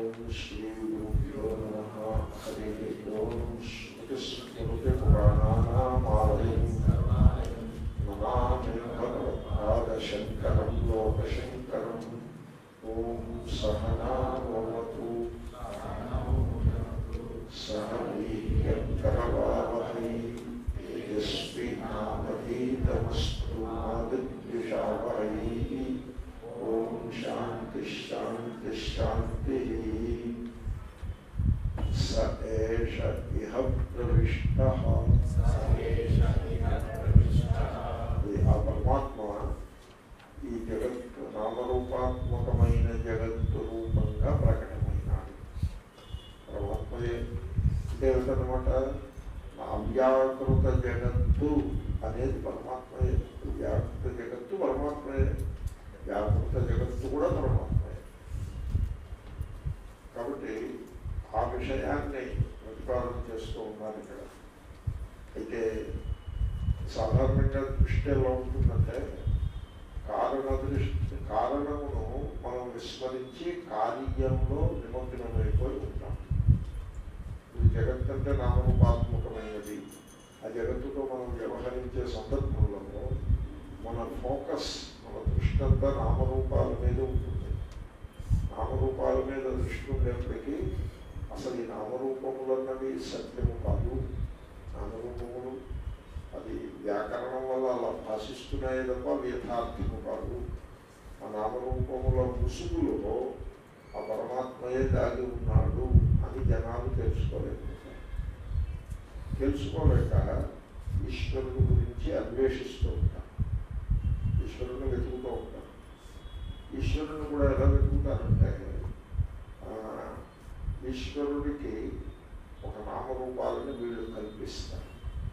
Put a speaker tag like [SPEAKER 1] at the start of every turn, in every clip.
[SPEAKER 1] ఓం శ్రీ గురుభ్యో నమ హరి ఓం స్మృతిస్మృతిపురాణానామాలయం నమామి భగవత్పాదశంకరం లోకశంకరం ఓం సహనావతు సహ వీర్యంకరవావహై తేజస్వినామధీతమస్తు మాదిద్విషావహై ఓం శాంతి శాంతి శాంతి స ఏష ఇహ ప్రవిష్ట ఆ పరమాత్మ ఈ జగత్తు నామరూపాత్మకమైన జగత్తు రూపంగా ప్రకటమైనాడు పరమాత్మయే అంటే ఏమిటనమాట అవ్యాకృత జగత్తు అనేది పరమాత్మయే వ్యాకృత జగత్తు పరమాత్మయే వ్యాకృత జగత్తు కూడా పరమాత్మయే కాబట్టి ఆ విషయాన్ని ప్రతిపాదన చేస్తూ ఉన్నారు ఇక్కడ అయితే సాధారణంగా దృష్టి ఎలా ఉంటుందంటే కారణ దృష్టి కారణమును మనం విస్మరించి కార్యంలో నిమగ్నమైపోయి ఉంటాం ఈ జగత్ అంటే నామరూపాత్మకమైనది ఆ జగత్తుతో మనం వ్యవహరించే సందర్భంలో మన ఫోకస్ మన దృష్టి అంతా నామరూపాల మీద ఉంటుంది నామరూపాల మీద దృష్టి ఉండేప్పటికీ అసలు ఈ నామరూపములు అన్నవి సత్యము కాదు నామరూపములు అది వ్యాకరణం వల్ల అలా భాషిస్తున్నాయి తప్ప అవి యథార్థము కాదు ఆ నామరూపముల ముసుగులో ఆ పరమాత్మయే దాగి ఉన్నాడు అని జనాలు తెలుసుకోలేకపోతారు తెలుసుకోలేక ఈశ్వరుడు గురించి అన్వేషిస్తూ ఉంటారు ఈశ్వరుని వెతుకుతూ ఉంటారు ఈశ్వరుని కూడా ఎలా వెతుకుతారంటే ఆ, ఈశ్వరుడికి ఒక నామరూపాలని వీళ్ళు కల్పిస్తారు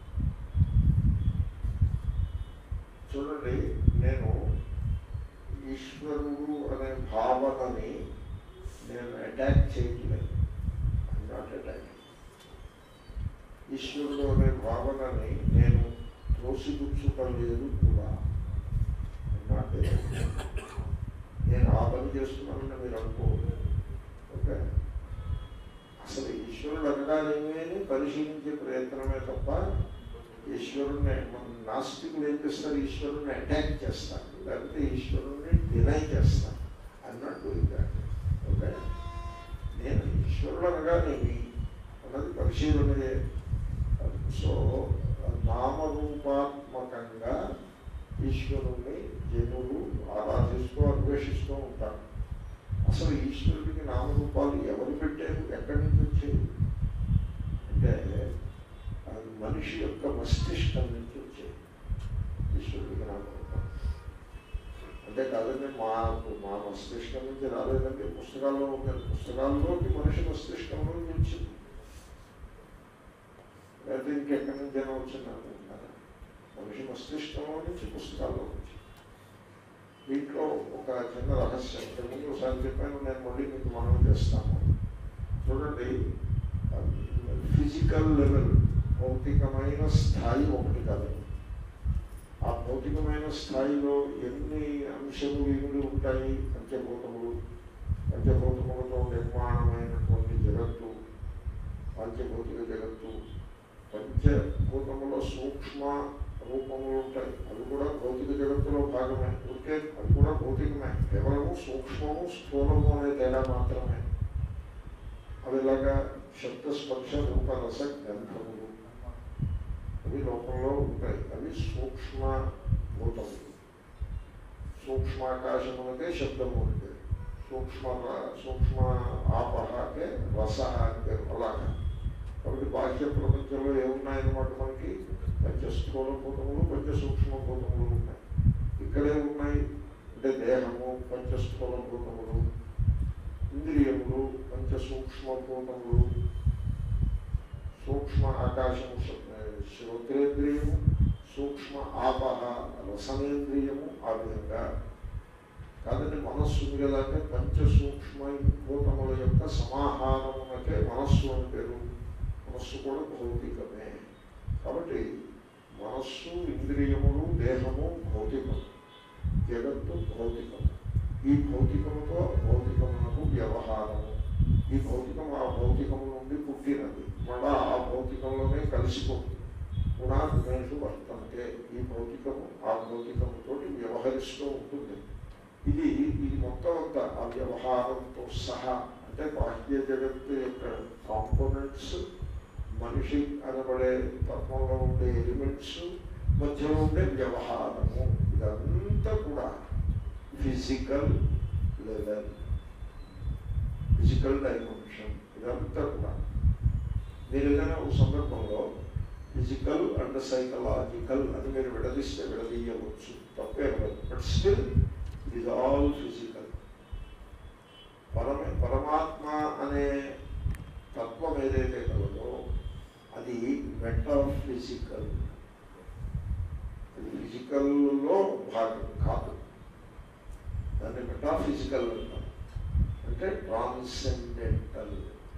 [SPEAKER 1] చూడండి నేను ఈశ్వరుడు అనే భావనని నేను అటాక్ చేయట్లేదు నాట్ అటాక్ ఈశ్వరుడు అనే భావనని నేను త్రోసిపుచ్చుకోలేదు కూడా నాట్ నేను ఆ పని చేస్తున్నానని మీరు అనుకోవద్దు ఓకే అసలు ఈశ్వరుడు అనగానేమి అని పరిశీలించే ప్రయత్నమే తప్ప ఈశ్వరుణ్ణి మన నాస్తికులు ఏం చేస్తారు ఈశ్వరుణ్ణి అటాక్ చేస్తారు లేకపోతే ఈశ్వరుణ్ణి డినై చేస్తారు అన్నట్టు ఇంకా ఓకే నేను ఈశ్వరుడు అనగానేమి అన్నది పరిశీలనయే సో నామరూపాత్మకంగా ఈశ్వరుణ్ణి జనులు ఆరాధిస్తూ అన్వేషిస్తూ ఉంటారు అసలు ఈశ్వరుడికి నామరూపాలు ఎవరు పెట్టారు ఎక్కడి నుంచి వచ్చాయి అంటే అది మనిషి యొక్క మస్తిష్కం నుంచి వచ్చాయి ఈశ్వరుడికి నామరూపాలు అంటే కాదండి మాకు మా మస్తిష్కం నుంచి రాలేదండి పుస్తకాల్లో ఉంది పుస్తకాల్లోకి మనిషి మస్తిష్కంలో నుంచి వచ్చింది లేకపోతే ఇంకెక్కడి నుంచి అయినా వచ్చింది అనుకుంటున్నారా మనిషి మస్తిష్కంలో నుంచి పుస్తకాల్లో నుంచి దీంట్లో ఒక చిన్న రహస్యం ఇంతకుముందు ఒకసారి చెప్పాను నేను మళ్ళీ మీకు మనం చేస్తాను చూడండి ఫిజికల్ లెవెల్ భౌతికమైన స్థాయి ఒకటి కాదు ఆ భౌతికమైన స్థాయిలో ఎన్ని అంశములు ఇమిడి ఉంటాయి పంచభూతములు పంచభూతములతో నిర్మాణమైనటువంటి జగత్తు పంచభౌతిక జగత్తు పంచభూతముల సూక్ష్మ రూపములు ఉంటాయి అవి కూడా భౌతిక జగత్తులో భాగమే ఉంటే అవి కూడా భౌతికమే కేవలము సూక్ష్మము స్థూలము అనే తేడా మాత్రమే అవి ఇలాగా శబ్ద స్పర్శ రూపరస గంధములు అవి లోకంలో ఉంటాయి అవి సూక్ష్మ భూతములు సూక్ష్మాకాశములకే శబ్దము అంటే సూక్ష్మ సూక్ష్మ ఆపహ అంటే రస అంటే అలాగా కాబట్టి బాహ్య ప్రపంచంలో ఏమున్నాయన్నమాట మనకి పంచస్థూల భూతములు పంచ సూక్ష్మ భూతములు ఉన్నాయి ఇక్కడే ఉన్నాయి అంటే దేహము పంచస్థూల భూతములు ఇంద్రియములు పంచ సూక్ష్మ భూతములు సూక్ష్మ ఆకాశము శ్రోత్రేంద్రియము సూక్ష్మ ఆపహ రసనేంద్రియము ఆ విధంగా కాదండి మనస్సు ఉంది కదా అంటే పంచ సూక్ష్మ భూతముల యొక్క సమాహారమునకే మనస్సు అని పేరు మనస్సు కూడా భౌతికమే కాబట్టి మనస్సు ఇంద్రియములు దేహము భౌతికం జగత్తు భౌతికం ఈ భౌతికముతో భౌతికమునకు వ్యవహారము ఈ భౌతికం ఆ భౌతికం నుండి పుట్టినది మళ్ళా ఆ భౌతికంలోనే కలిసిపోతుంది గుణాగుణేషు వర్తంతే ఈ భౌతికము ఆ భౌతికముతో వ్యవహరిస్తూ ఉంటుంది ఇది ఇది మొత్తం అంతా ఆ వ్యవహారంతో సహా అంటే బాహ్య జగత్తు యొక్క కాంపోనెంట్స్ మనిషి అనబడే తత్వంలో ఉండే ఎలిమెంట్స్ మధ్యలో ఉండే వ్యవహారము ఇదంతా కూడా ఫిజికల్ లెవెల్ ఫిజికల్ డైమెన్షన్ ఇదంతా కూడా మీరు ఏదైనా ఒక సందర్భంలో ఫిజికల్ అండ్ సైకలాజికల్ అని మీరు విడదీస్తే విడదీయవచ్చు తప్పే ఉండదు but still it is all physical పరమ పరమాత్మ అనే తత్వం ఏదైతే కలదో అది మెటాఫిజికల్ అది ఫిజికల్లో భాగం కాదు దాన్ని మెటాఫిజికల్ అంటారు అంటే ట్రాన్సెండెంటల్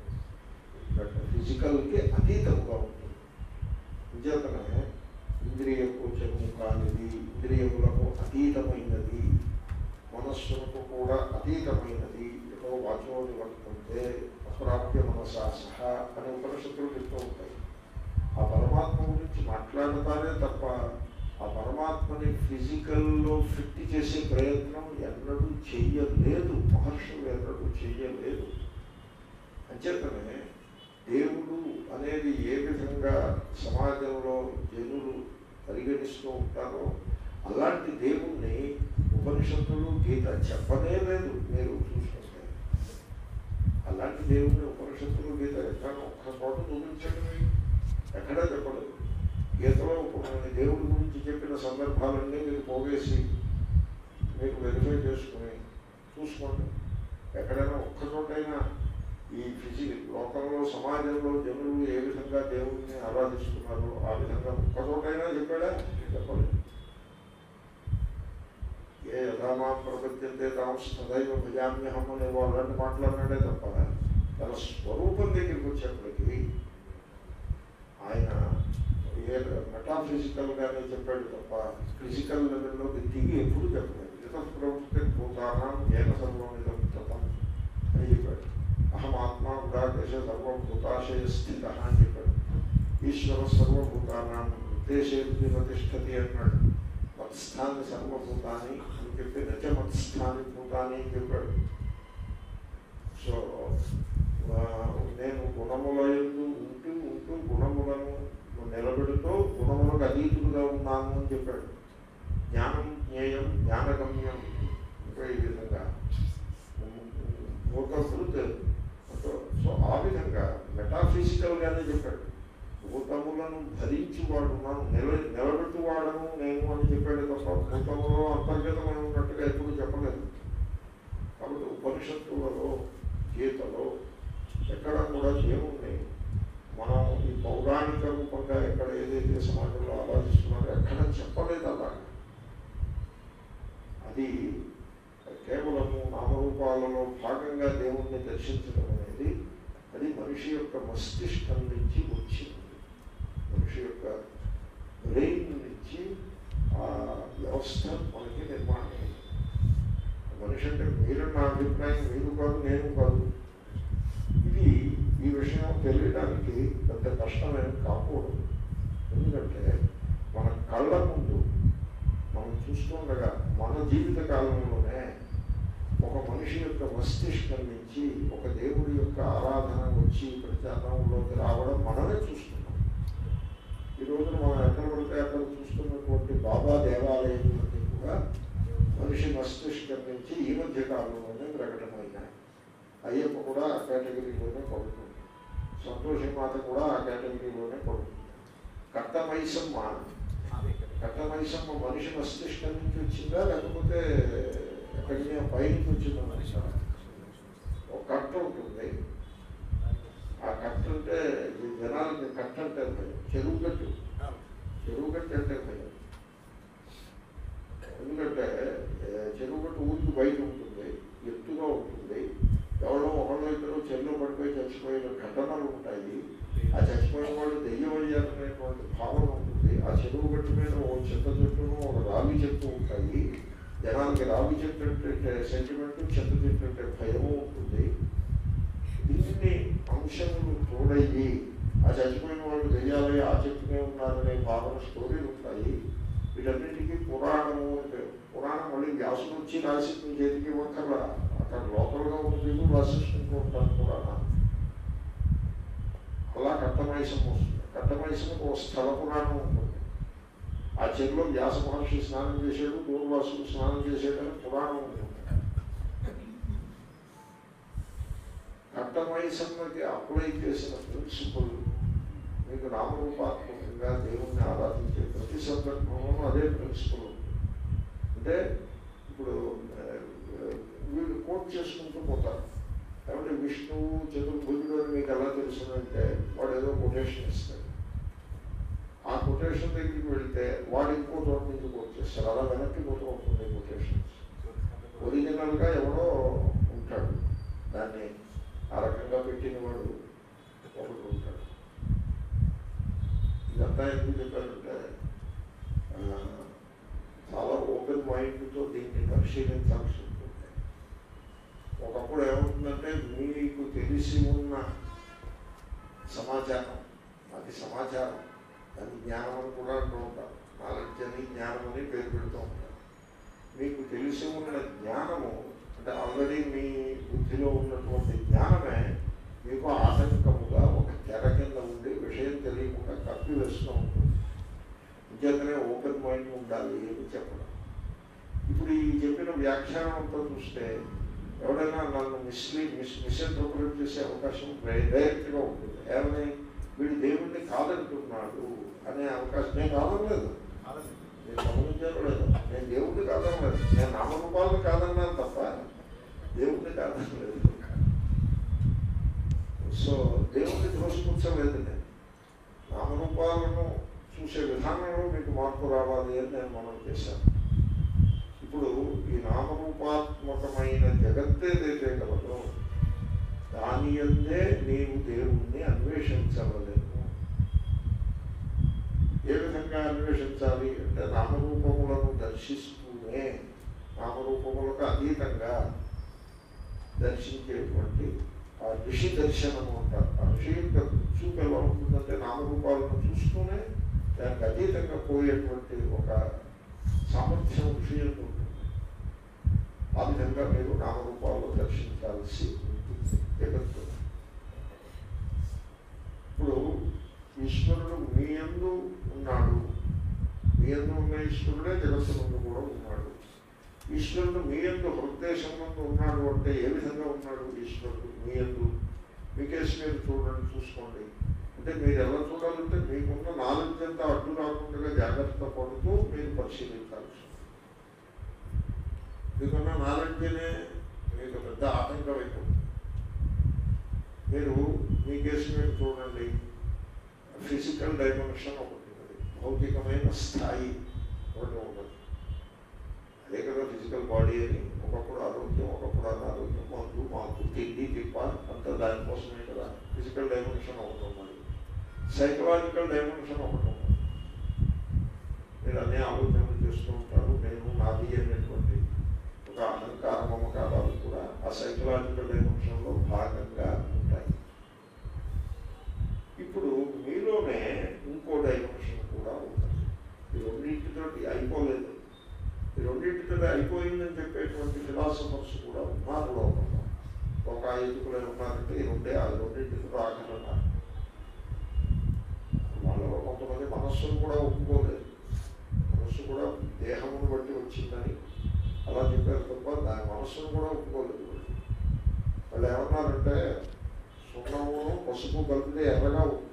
[SPEAKER 1] ఫిజికల్కి అతీతంగా ఉంటుంది నిజంగానే ఇంద్రియ గోచరము కానిది ఇంద్రియములకు అతీతమైనది మనస్సులకు కూడా అతీతమైనది ఏదో వాచోని వర్తంతే అప్రాప్య మనసా సహా అనే ఉపనిషత్తులు చెప్తూ ఉంటాయి ఆ పరమాత్మ గురించి మాట్లాడతానే తప్ప ఆ పరమాత్మని ఫిజికల్లో ఫిట్ చేసే ప్రయత్నం ఎన్నడూ చెయ్యలేదు మహర్షులు ఎన్నడూ చెయ్యలేదు అంచేతనే దేవుడు అనేది ఏ విధంగా సమాజంలో జనులు పరిగణిస్తూ ఉంటారో అలాంటి దేవుణ్ణి ఉపనిషత్తులు గీత చెప్పనే లేదు మీరు చూసుకుంటే అలాంటి దేవుణ్ణి ఉపనిషత్తులు గీత ఎక్కడ ఒక్క చోట చూపించండి ఎక్కడా చెప్పలేదు గీతలో కొన్ని దేవుడి గురించి చెప్పిన సందర్భాలన్నీ మీరు పోగేసి మీకు వెరిఫై చేసుకుని చూసుకోండి ఎక్కడైనా ఒక్క చోటైనా ఈ ఫిజి లోకంలో సమాజంలో జనులు ఏ విధంగా దేవుడిని ఆరాధిస్తున్నారో ఆ విధంగా ఒక్క చోటైనా చెప్పాడా చెప్పలేదు ఏ యథామా ప్రపంచంతే తాము సదైవ భజామ్యహం అనే వాళ్ళని మాట్లాడినాడే తప్ప తన స్వరూపం దగ్గరికి వచ్చేప్పటికి ఆయన ఏ మెటాఫిజికల్గానే చెప్పాడు తప్ప ఫిజికల్ లెవెల్లోకి దిగి ఎప్పుడు చెప్పలేదు ఇత ప్రవృత్తి భూతానం ఏన సర్వం ఇదం తతం అని చెప్పాడు అహమాత్మ గుడాకేశ సర్వభూతాశయ స్థిత అని చెప్పాడు ఈశ్వర సర్వభూతానం ఉద్దేశే తిష్టతి అన్నాడు మత్స్థాని సర్వభూతాన్ని అని చెప్పి నచ మత్స్థాని భూతాన్ని అని చెప్పాడు సో ఆ, నేను గుణముల ఎందు ఉంటూ ఉంటూ గుణములను నిలబెడుతూ గుణములకు అతీతుడుగా ఉన్నాను అని చెప్పాడు జ్ఞానం జ్ఞేయం జ్ఞానగమ్యం ఇంకా ఈ విధంగా భూతభృత్ సో ఆ విధంగా మెటాఫిజికల్గానే చెప్పాడు భూతములను భరించువాడు ఉన్నాను నిల నిలబెట్టువాడను నేను అని చెప్పాడు తప్ప భూతములో అంతర్గతమై ఉన్నట్టుగా ఎప్పుడు చెప్పలేదు కాబట్టి ఉపనిషత్తులలో గీతలో ఎక్కడ కూడా దేవుణ్ణి మనం ఈ పౌరాణిక రూపంగా ఎక్కడ ఏదైతే సమాజంలో ఆలోచిస్తున్నారో ఎక్కడ చెప్పలేదు అలా అది కేవలము నామరూపాలలో భాగంగా దేవుణ్ణి దర్శించడం అనేది అది మనిషి యొక్క మస్తిష్కం నుంచి వచ్చింది మనిషి యొక్క బ్రెయిన్ నుంచి ఆ వ్యవస్థ మనకి నిర్మాణం అయింది మనిషి అంటే మీరు నా అభిప్రాయం మీరు కాదు నేను కాదు ఇది ఈ విషయం తెలియడానికి పెద్ద కష్టమేం కాకూడదు ఎందుకంటే మన కళ్ళ ముందు మనం చూస్తుండగా మన జీవిత కాలంలోనే ఒక మనిషి యొక్క మస్తిష్కం నుంచి ఒక దేవుడి యొక్క ఆరాధన వచ్చి ప్రచారంలోకి రావడం మనమే చూస్తున్నాం ఈ రోజున మనం ఎక్కడ పడితే అక్కడ చూస్తున్నటువంటి బాబా దేవాలయాలన్నీ కూడా మనిషి మస్తిష్కం నుంచి ఈ మధ్య కాలంలోనే ప్రకటమైనాయి అయ్యప్ప కూడా ఆ కేటగిరీలోనే పడుతుంది సంతోషి మాత కూడా ఆ కేటగిరీలోనే పడుతుంది కట్టమైసమ్మ కట్టమైసమ్మ మనిషి మస్తిష్కం నుంచి వచ్చిందా లేకపోతే ఎక్కడి మీద పైనుంచి వచ్చిందా మనిషి ఒక కట్ట ఉంటుంది ఆ కట్ట అంటే ఈ జనాలకి కట్ట అంటే భయం చెరువు గట్టు చెరువు గట్టు అంటే భయం ఎందుకంటే ఏ, చెరువు గట్టు ఊరికి బయట ఉంటుంది ఎత్తుగా ఉంటుంది ఎవరో ఒకళ్ళు ఇద్దరు చెరువు పడిపోయి చచ్చిపోయిన ఘటనలు ఉంటాయి ఆ చచ్చిపోయిన వాళ్ళు దెయ్యం అయ్యారనేటువంటి భావన ఉంటుంది ఆ చెరువు గట్టు మీద ఓ చెత్త చెట్టును ఒక రావి చెట్టు ఉంటాయి జనానికి రావి చెట్టు అంటే సెంటిమెంట్ చెత్త చెట్టు అంటే భయము ఉంటుంది ఇన్ని అంశములు తోడయ్యి ఆ చచ్చిపోయిన వాళ్ళు దెయ్యాలే ఆ చెట్టునే ఉన్నారనే భావన స్టోరీలు ఉంటాయి వీటన్నిటికీ పురాణము అని పేరు పురాణం మళ్ళీ వ్యాసులు వచ్చి రాసి మీ చేతికి ఇవ్వక్కర్లా అక్కడ లోకల్గా ఉన్న people రాసేసుకుంటూ ఉంటారు పురాణాలు అలా కట్టమైసం వస్తుంది కట్టమైసముకు ఒక స్థల పురాణం ఉంటుంది ఆ చెరువులో వ్యాస మహర్షి స్నానం చేశాడు దూర్వాసుడు స్నానం చేశాడని పురాణం ఉంటుంది కట్టమైసమ్మకి అప్లై చేసిన ప్రిన్సిపల్ మీకు నామరూపాత్మకంగా దేవుణ్ణి ఆరాధించే ప్రతి సందర్భంలోనూ అదే ప్రిన్సిపల్ ఉంటుంది అంటే ఇప్పుడు ఆ, వీళ్ళు కోట్ చేసుకుంటూ పోతారు కాబట్టి విష్ణువు చతుర్భుజుడు అని మీకు ఎలా తెలుసునంటే వాడు ఏదో కొటేషన్ ఇస్తాడు ఆ కొటేషన్ దగ్గరికి వెళ్తే వాడు ఇంకో చోట నుంచి కోట్ చేస్తారు అలా వెనక్కి పోతూ ఉంటుంది కొటేషన్స్ ఒరిజినల్గా ఎవడో ఉంటాడు దాన్ని ఆ రకంగా పెట్టిన వాడు ఒకడు ఉంటాడు ఇదంతా ఎందుకు చెప్పారంటే ఆ, చాలా ఓపెన్ మైండ్తో దీన్ని పరిశీలించాల్సి ఉంటుంది ఒకప్పుడు ఏమవుతుందంటే మీకు తెలిసి ఉన్న సమాచారం అది సమాచారం అది జ్ఞానం అని కూడా అంటూ ఉంటారు నాలెడ్జ్ అని జ్ఞానం అని పేరు పెడుతూ ఉంటారు మీకు తెలిసి ఉన్న జ్ఞానము అంటే ఆల్రెడీ మీ బుద్ధిలో ఉన్నటువంటి జ్ఞానమే మీకు ఆటంకముగా ఒక తెర కింద ఉండి విషయం తెలియకుండా కప్పి వేస్తూ ఉంటుంది ఇంకేతనే ఓపెన్ మైండ్ ఉండాలి ఏమి చెప్పడం ఇప్పుడు ఈ చెప్పిన వ్యాఖ్యానం అంతా చూస్తే ఎవడైనా నన్ను మిస్లీ మిస్ మిస్ఇంటర్ప్రిట్ చేసే అవకాశం డైరెక్ట్గా ఉంటుంది ఏమని వీడు దేవుణ్ణి కాదంటున్నాడు అనే అవకాశం నేను కాదనలేదు నేను గమనించాను లేదు నేను దేవుణ్ణి కాదనలేదు నేను నామరూపాలను కాదన్నాను తప్ప దేవుణ్ణి కాదనలేదు సో దేవుణ్ణి దోషపుచ్చలేదు నేను నామరూపాలను చూసే విధానంలో మీకు మార్పు రావాలి అని నేను మనం చేశాను ఇప్పుడు ఈ నామరూపాత్మకమైన జగత్తేదైతే కలదో దాని అందే నీవు దేవుణ్ణి అన్వేషించవలేము ఏ విధంగా అన్వేషించాలి అంటే నామరూపములను దర్శిస్తూనే నామరూపములకు అతీతంగా దర్శించేటువంటి ఆ ఋషి దర్శనము అంటారు ఆ ఋషి యొక్క చూపు ఎలా ఉంటుందంటే నామరూపాలను చూస్తూనే దానికి అతీతంగా పోయేటువంటి ఒక సామర్థ్యం ఋషి యొక్క ఉంటుంది ఆ విధంగా మీరు నామరూపాలను దర్శించాల్సి ఉంటుంది జగత్తు ఇప్పుడు ఈశ్వరుడు మీ యందు ఉన్నాడు మీ యందు ఉన్న ఈశ్వరుడే జగత్తు ముందు కూడా ఉన్నాడు ఈశ్వరుడు మీ యందు హృదయం ముందు ఉన్నాడు అంటే ఏ విధంగా ఉన్నాడు ఈశ్వరుడు మీ యందు మీ కేసు మీరు చూడండి చూసుకోండి అంటే మీరు ఎలా చూడాలంటే మీకున్న నాలెడ్జ్ అంతా అడ్డు రాకుండా జాగ్రత్త పడుతూ మీరు పరిశీలించాల్సి ఉంటుంది. మీకున్న నాలెడ్జ్నే మీకు పెద్ద ఆటంకం అయిపోతుంది మీరు మీ కేసు మీరు చూడండి ఫిజికల్ డైమెన్షన్ ఒకటి ఉన్నది భౌతికమైన స్థాయి ఒకటి ఉన్నది అదే కదా ఫిజికల్ బాడీ అని ఒకప్పుడు ఆరోగ్యం ఒకప్పుడు అనారోగ్యం మందు మాకు తిండి తిప్ప అంతా దానికోసమే కదా ఫిజికల్ డైమెన్షన్ ఒకటి ఉన్నది సైకలాజికల్ డైమెన్షన్ ఒకటి ఉన్నది మీరు అన్ని ఆలోచనలు చేస్తూ ఉంటారు నేను నాది అనేటువంటి ఒక అహంకార మమకారాలు కూడా ఆ సైకలాజికల్ డైమెన్షన్లో భాగంగా ఉంటాయి ఇప్పుడు మీలోనే ఇంకో డైమెన్షన్ కూడా ఉంటుంది ఈ రెండింటితోటి అయిపోలేదు ఈ రెండింటితో అయిపోయిందని చెప్పేటువంటి ఫిలాసఫర్స్ కూడా ఉన్నారు లోకంలో ఒక ఐదుగురు ఉన్నారంటే ఈ రెండే ఆ రెండింటితో ఆఖరన్నారు వాళ్ళలో కొంతమంది మనస్సును కూడా ఒప్పుకోలేదు మనస్సు కూడా దేహమును బట్టి వచ్చిందని అలా చెప్పారు తప్ప దాని మనస్సును కూడా ఒప్పుకోలేదు వాళ్ళు. వాళ్ళు ఏమన్నారంటే సున్నమును పసుపు కలిపితే ఎర్రగా ఉంటుంది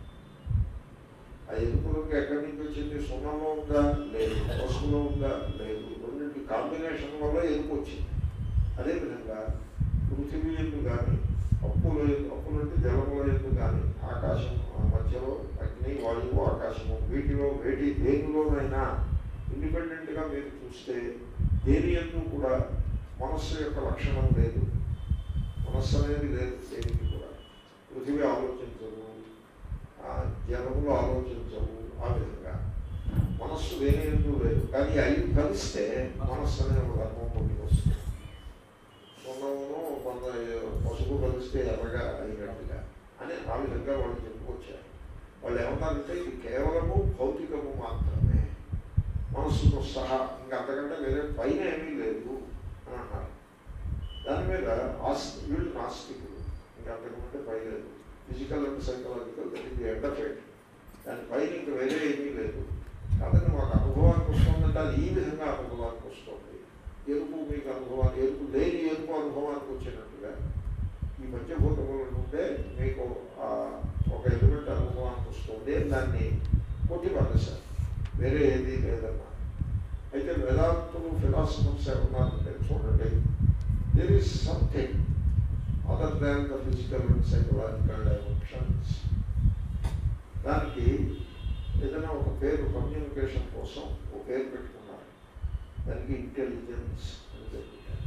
[SPEAKER 1] ఆ ఎరుపులోకి ఎక్కడి నుంచి వచ్చింది సున్నంలో ఉందా లేదు పసుపులో ఉందా లేదు రెండింటి కాంబినేషన్ వల్ల ఎరుపు వచ్చింది అదేవిధంగా పృథివీ ఎందు కానీ అప్పులు అప్పులు అంటే జలముల ఎందు కానీ ఆకాశం ఆ మధ్యలో అగ్ని వాయువు ఆకాశము వీటిలో వేటి దేనిలోనైనా ఇండిపెండెంట్గా మీరు చూస్తే దేని ఎందు కూడా మనస్సు యొక్క లక్షణం లేదు మనస్సు అనేది లేదు దేనికి కూడా పృథివీ ఆలోచించదు ఆ జనములు ఆలోచించవు ఆ విధంగా మనస్సు వేరే ఎందుకు లేదు కానీ ఐదు కలిస్తే మనస్సు అనే ఒక ధర్మం పొందికి వస్తుంది సున్నమును కొంత పసుపు కలిస్తే ఎర్రగా అయినట్టుగా అని ఆ విధంగా వాళ్ళు చెప్పుకొచ్చారు వాళ్ళు ఏమన్నారంటే ఇది కేవలము భౌతికము మాత్రమే మనస్సుతో సహా ఇంకా అంతకంటే వేరే పైన ఏమీ లేదు అని అన్నారు దాని మీద ఆస్తి వీళ్ళు నాస్తికులు ఇంకా అంతకంటే పై లేదు ఫిజికల్ అండ్ సైకలాజికల్ దట్ ఇది ఎండ్ ఆఫ్ ఇట్ దాని పైన ఇంకా వేరే ఏమీ లేదు కాబట్టి మాకు అనుభవానికి వస్తుందంటే అది ఈ విధంగా అనుభవానికి వస్తుంది ఎరుపు మీకు అనుభవాన్ని ఎరుపు లేని ఎరుపు అనుభవానికి వచ్చినట్టుగా ఈ పంచభూతముల నుండే మీకు ఆ ఒక ఎలిమెంట్ అనుభవానికి వస్తుంది అని దాన్ని కొట్టి పడేశారు వేరే ఏది లేదన్నా అయితే వేదాంతులు ఫిలాసఫర్స్ ఏమన్నారంటే చూడండి there is something other than the physical and psychological dimensions దానికి ఏదైనా ఒక పేరు కమ్యూనికేషన్ కోసం ఒక పేరు పెట్టుకున్నారు దానికి ఇంటెలిజెన్స్ అని పేరు పెట్టారు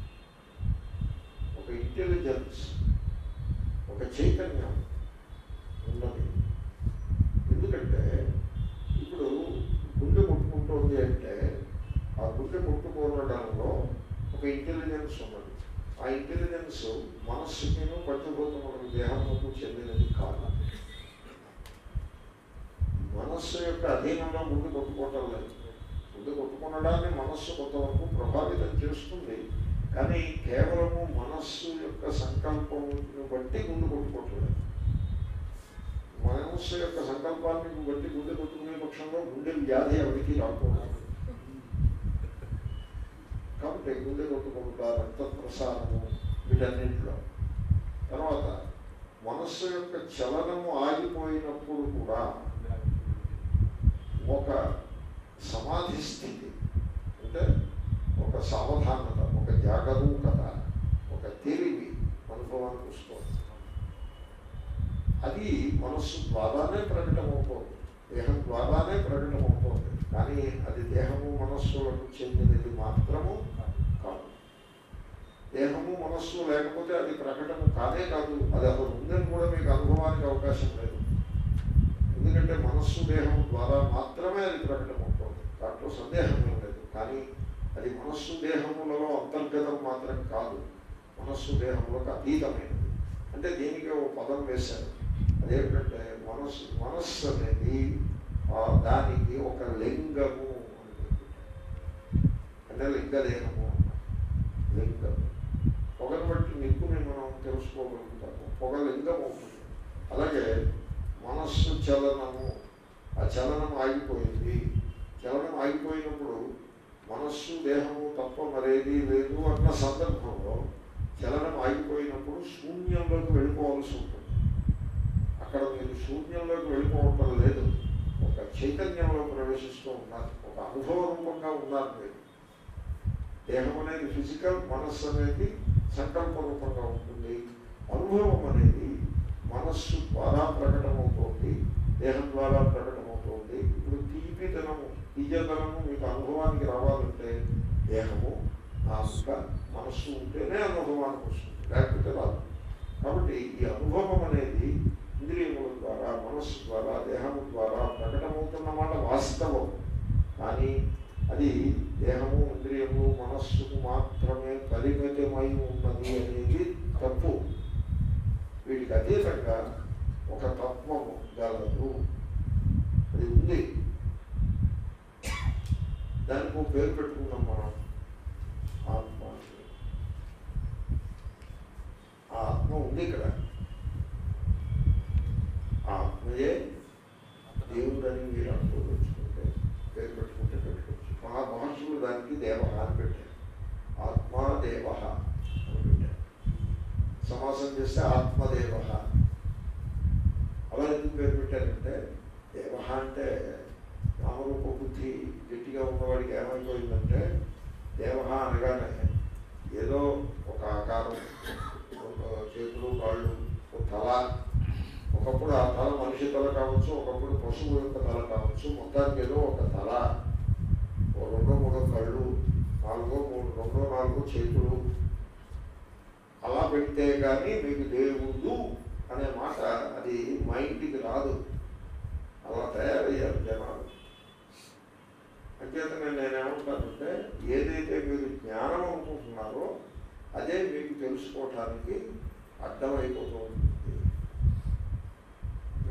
[SPEAKER 1] ఒక ఇంటెలిజెన్స్ ఒక చైతన్యం ఉన్నది ఎందుకంటే ఇప్పుడు గుండె ముట్టుకుంటోంది అంటే ఆ గుండె ముట్టుకోవడంలో ఒక ఇంటెలిజెన్స్ ఉన్నది ఆ ఇంటెలిజెన్స్ మనస్సుకి పంచభూతములకు దేహములకు చెందినది కాదు మనస్సు యొక్క అధీనంలో గుండె కొట్టుకోవటం లేదు గుండె కొట్టుకునడాన్ని మనస్సు కొంతవరకు ప్రభావితం చేస్తుంది కానీ కేవలము మనస్సు యొక్క సంకల్పమును బట్టి గుండె కొట్టుకోవటం లేదు మనస్సు యొక్క సంకల్పాన్ని బట్టి గుండె కొట్టుకునే పక్షంలో గుండె వ్యాధి ఎవరికి రాకూడదు కాబట్టి గుండె కొట్టుకుంటా రక్త ప్రసారము వీటన్నింటిలో తర్వాత మనస్సు యొక్క చలనము ఆగిపోయినప్పుడు కూడా ఒక సమాధి స్థితి అంటే ఒక సావధానత ఒక జాగరూకత ఒక తెలివి అనుభవానికి వస్తుంది అది మనస్సు ద్వారానే ప్రకటమవుతోంది దేహం ద్వారానే ప్రకటమవుతోంది కానీ అది దేహము మనస్సులకు చెందినది మాత్రము కాదు దేహము మనస్సు లేకపోతే అది ప్రకటన కానే కాదు అది అసలు ఉందని కూడా మీకు అనుభవానికి అవకాశం లేదు ఎందుకంటే మనస్సు దేహం ద్వారా మాత్రమే అది ప్రకటమవుతుంది దాంట్లో సందేహం ఏం లేదు కానీ అది మనస్సు దేహములలో అంతర్గతం మాత్రం కాదు మనస్సు దేహములకు అతీతమైనది అంటే దీనికి ఒక పదం వేశారు అదేంటంటే మనస్సు మనస్సు అనేది ఆ దానికి ఒక లింగము అని పేరు పెట్టారు. అంటే లింగదేహము లింగం పొగను బట్టి నిప్పుని మనం తెలుసుకోగలుగుతాము పొగ లింగం అవుతుంది అలాగే మనస్సు చలనము ఆ చలనం ఆగిపోయింది చలనం ఆగిపోయినప్పుడు మనస్సు దేహము తప్ప మరేది లేదు అన్న సందర్భంలో చలనం ఆగిపోయినప్పుడు శూన్యంలోకి వెళ్ళిపోవాల్సి ఉంటుంది అక్కడ మీరు శూన్యంలోకి వెళ్ళిపోవటం లేదు ఒక చైతన్యంలో ప్రవేశిస్తూ ఉన్నారు ఒక అనుభవ రూపంగా ఉన్నారు మీరు దేహం అనేది ఫిజికల్ మనస్సు అనేది సంకల్ప రూపంగా ఉంటుంది అనుభవం అనేది మనస్సు ద్వారా ప్రకటమవుతోంది దేహం ద్వారా ప్రకటమవుతోంది ఇప్పుడు తీపితనము తీయతనము మీకు అనుభవానికి రావాలంటే దేహము నాలుక మనస్సు ఉంటేనే అనుభవానికి వస్తుంది లేకపోతే రాదు కాబట్టి ఈ అనుభవం అనేది ఇంద్రియముల ద్వారా మనస్సు ద్వారా దేహము ద్వారా ప్రకటమవుతున్న మాట వాస్తవం కానీ అది దేహము ఇంద్రియము మనస్సుకు మాత్రమే పరిమితమై ఉన్నది అనేది తప్పు వీటికి అతీతంగా ఒక తత్వము గలదు అది ఉంది దానికి ఒక పేరు పెట్టుకున్నాం మనం ఆత్మ అని. ఆ ఆత్మ ఉంది ఇక్కడ ఆ ఆత్మయే దేవుడని మీరు అనుకోవచ్చుకుంటే పేరు పెట్టుకుంటే పెట్టుకోవచ్చు మహా మహర్షులు దానికి దేవ అని పెట్టారు ఆత్మ దేవ అని పెట్టారు సమాసం చేస్తే ఆత్మదేవ అలా ఎందుకు పేరు పెట్టారంటే దేవ అంటే నామరూప బుద్ధి గట్టిగా ఉన్నవాడికి ఏమైపోయిందంటే దేవ అనగానే ఏదో ఒక ఆకారం ఒక చేతులు కాళ్ళు ఒక తల ఒకప్పుడు ఆ తల మనిషి తల కావచ్చు ఒకప్పుడు పశువు యొక్క తల కావచ్చు మొత్తానికి ఏదో ఒక తల ఓ రెండో మూడో కళ్ళు నాలుగో మూడు రెండో నాలుగో చేతులు అలా పెడితే కానీ మీకు దేవుడు అనే మాట అది మైండ్కి రాదు అలా తయారయ్యారు జనాలు అంచేతనే నేనేమంటానంటే ఏదైతే మీరు జ్ఞానం అనుకుంటున్నారో అదే మీకు తెలుసుకోవటానికి అడ్డమైపోతూ ఉంటుంది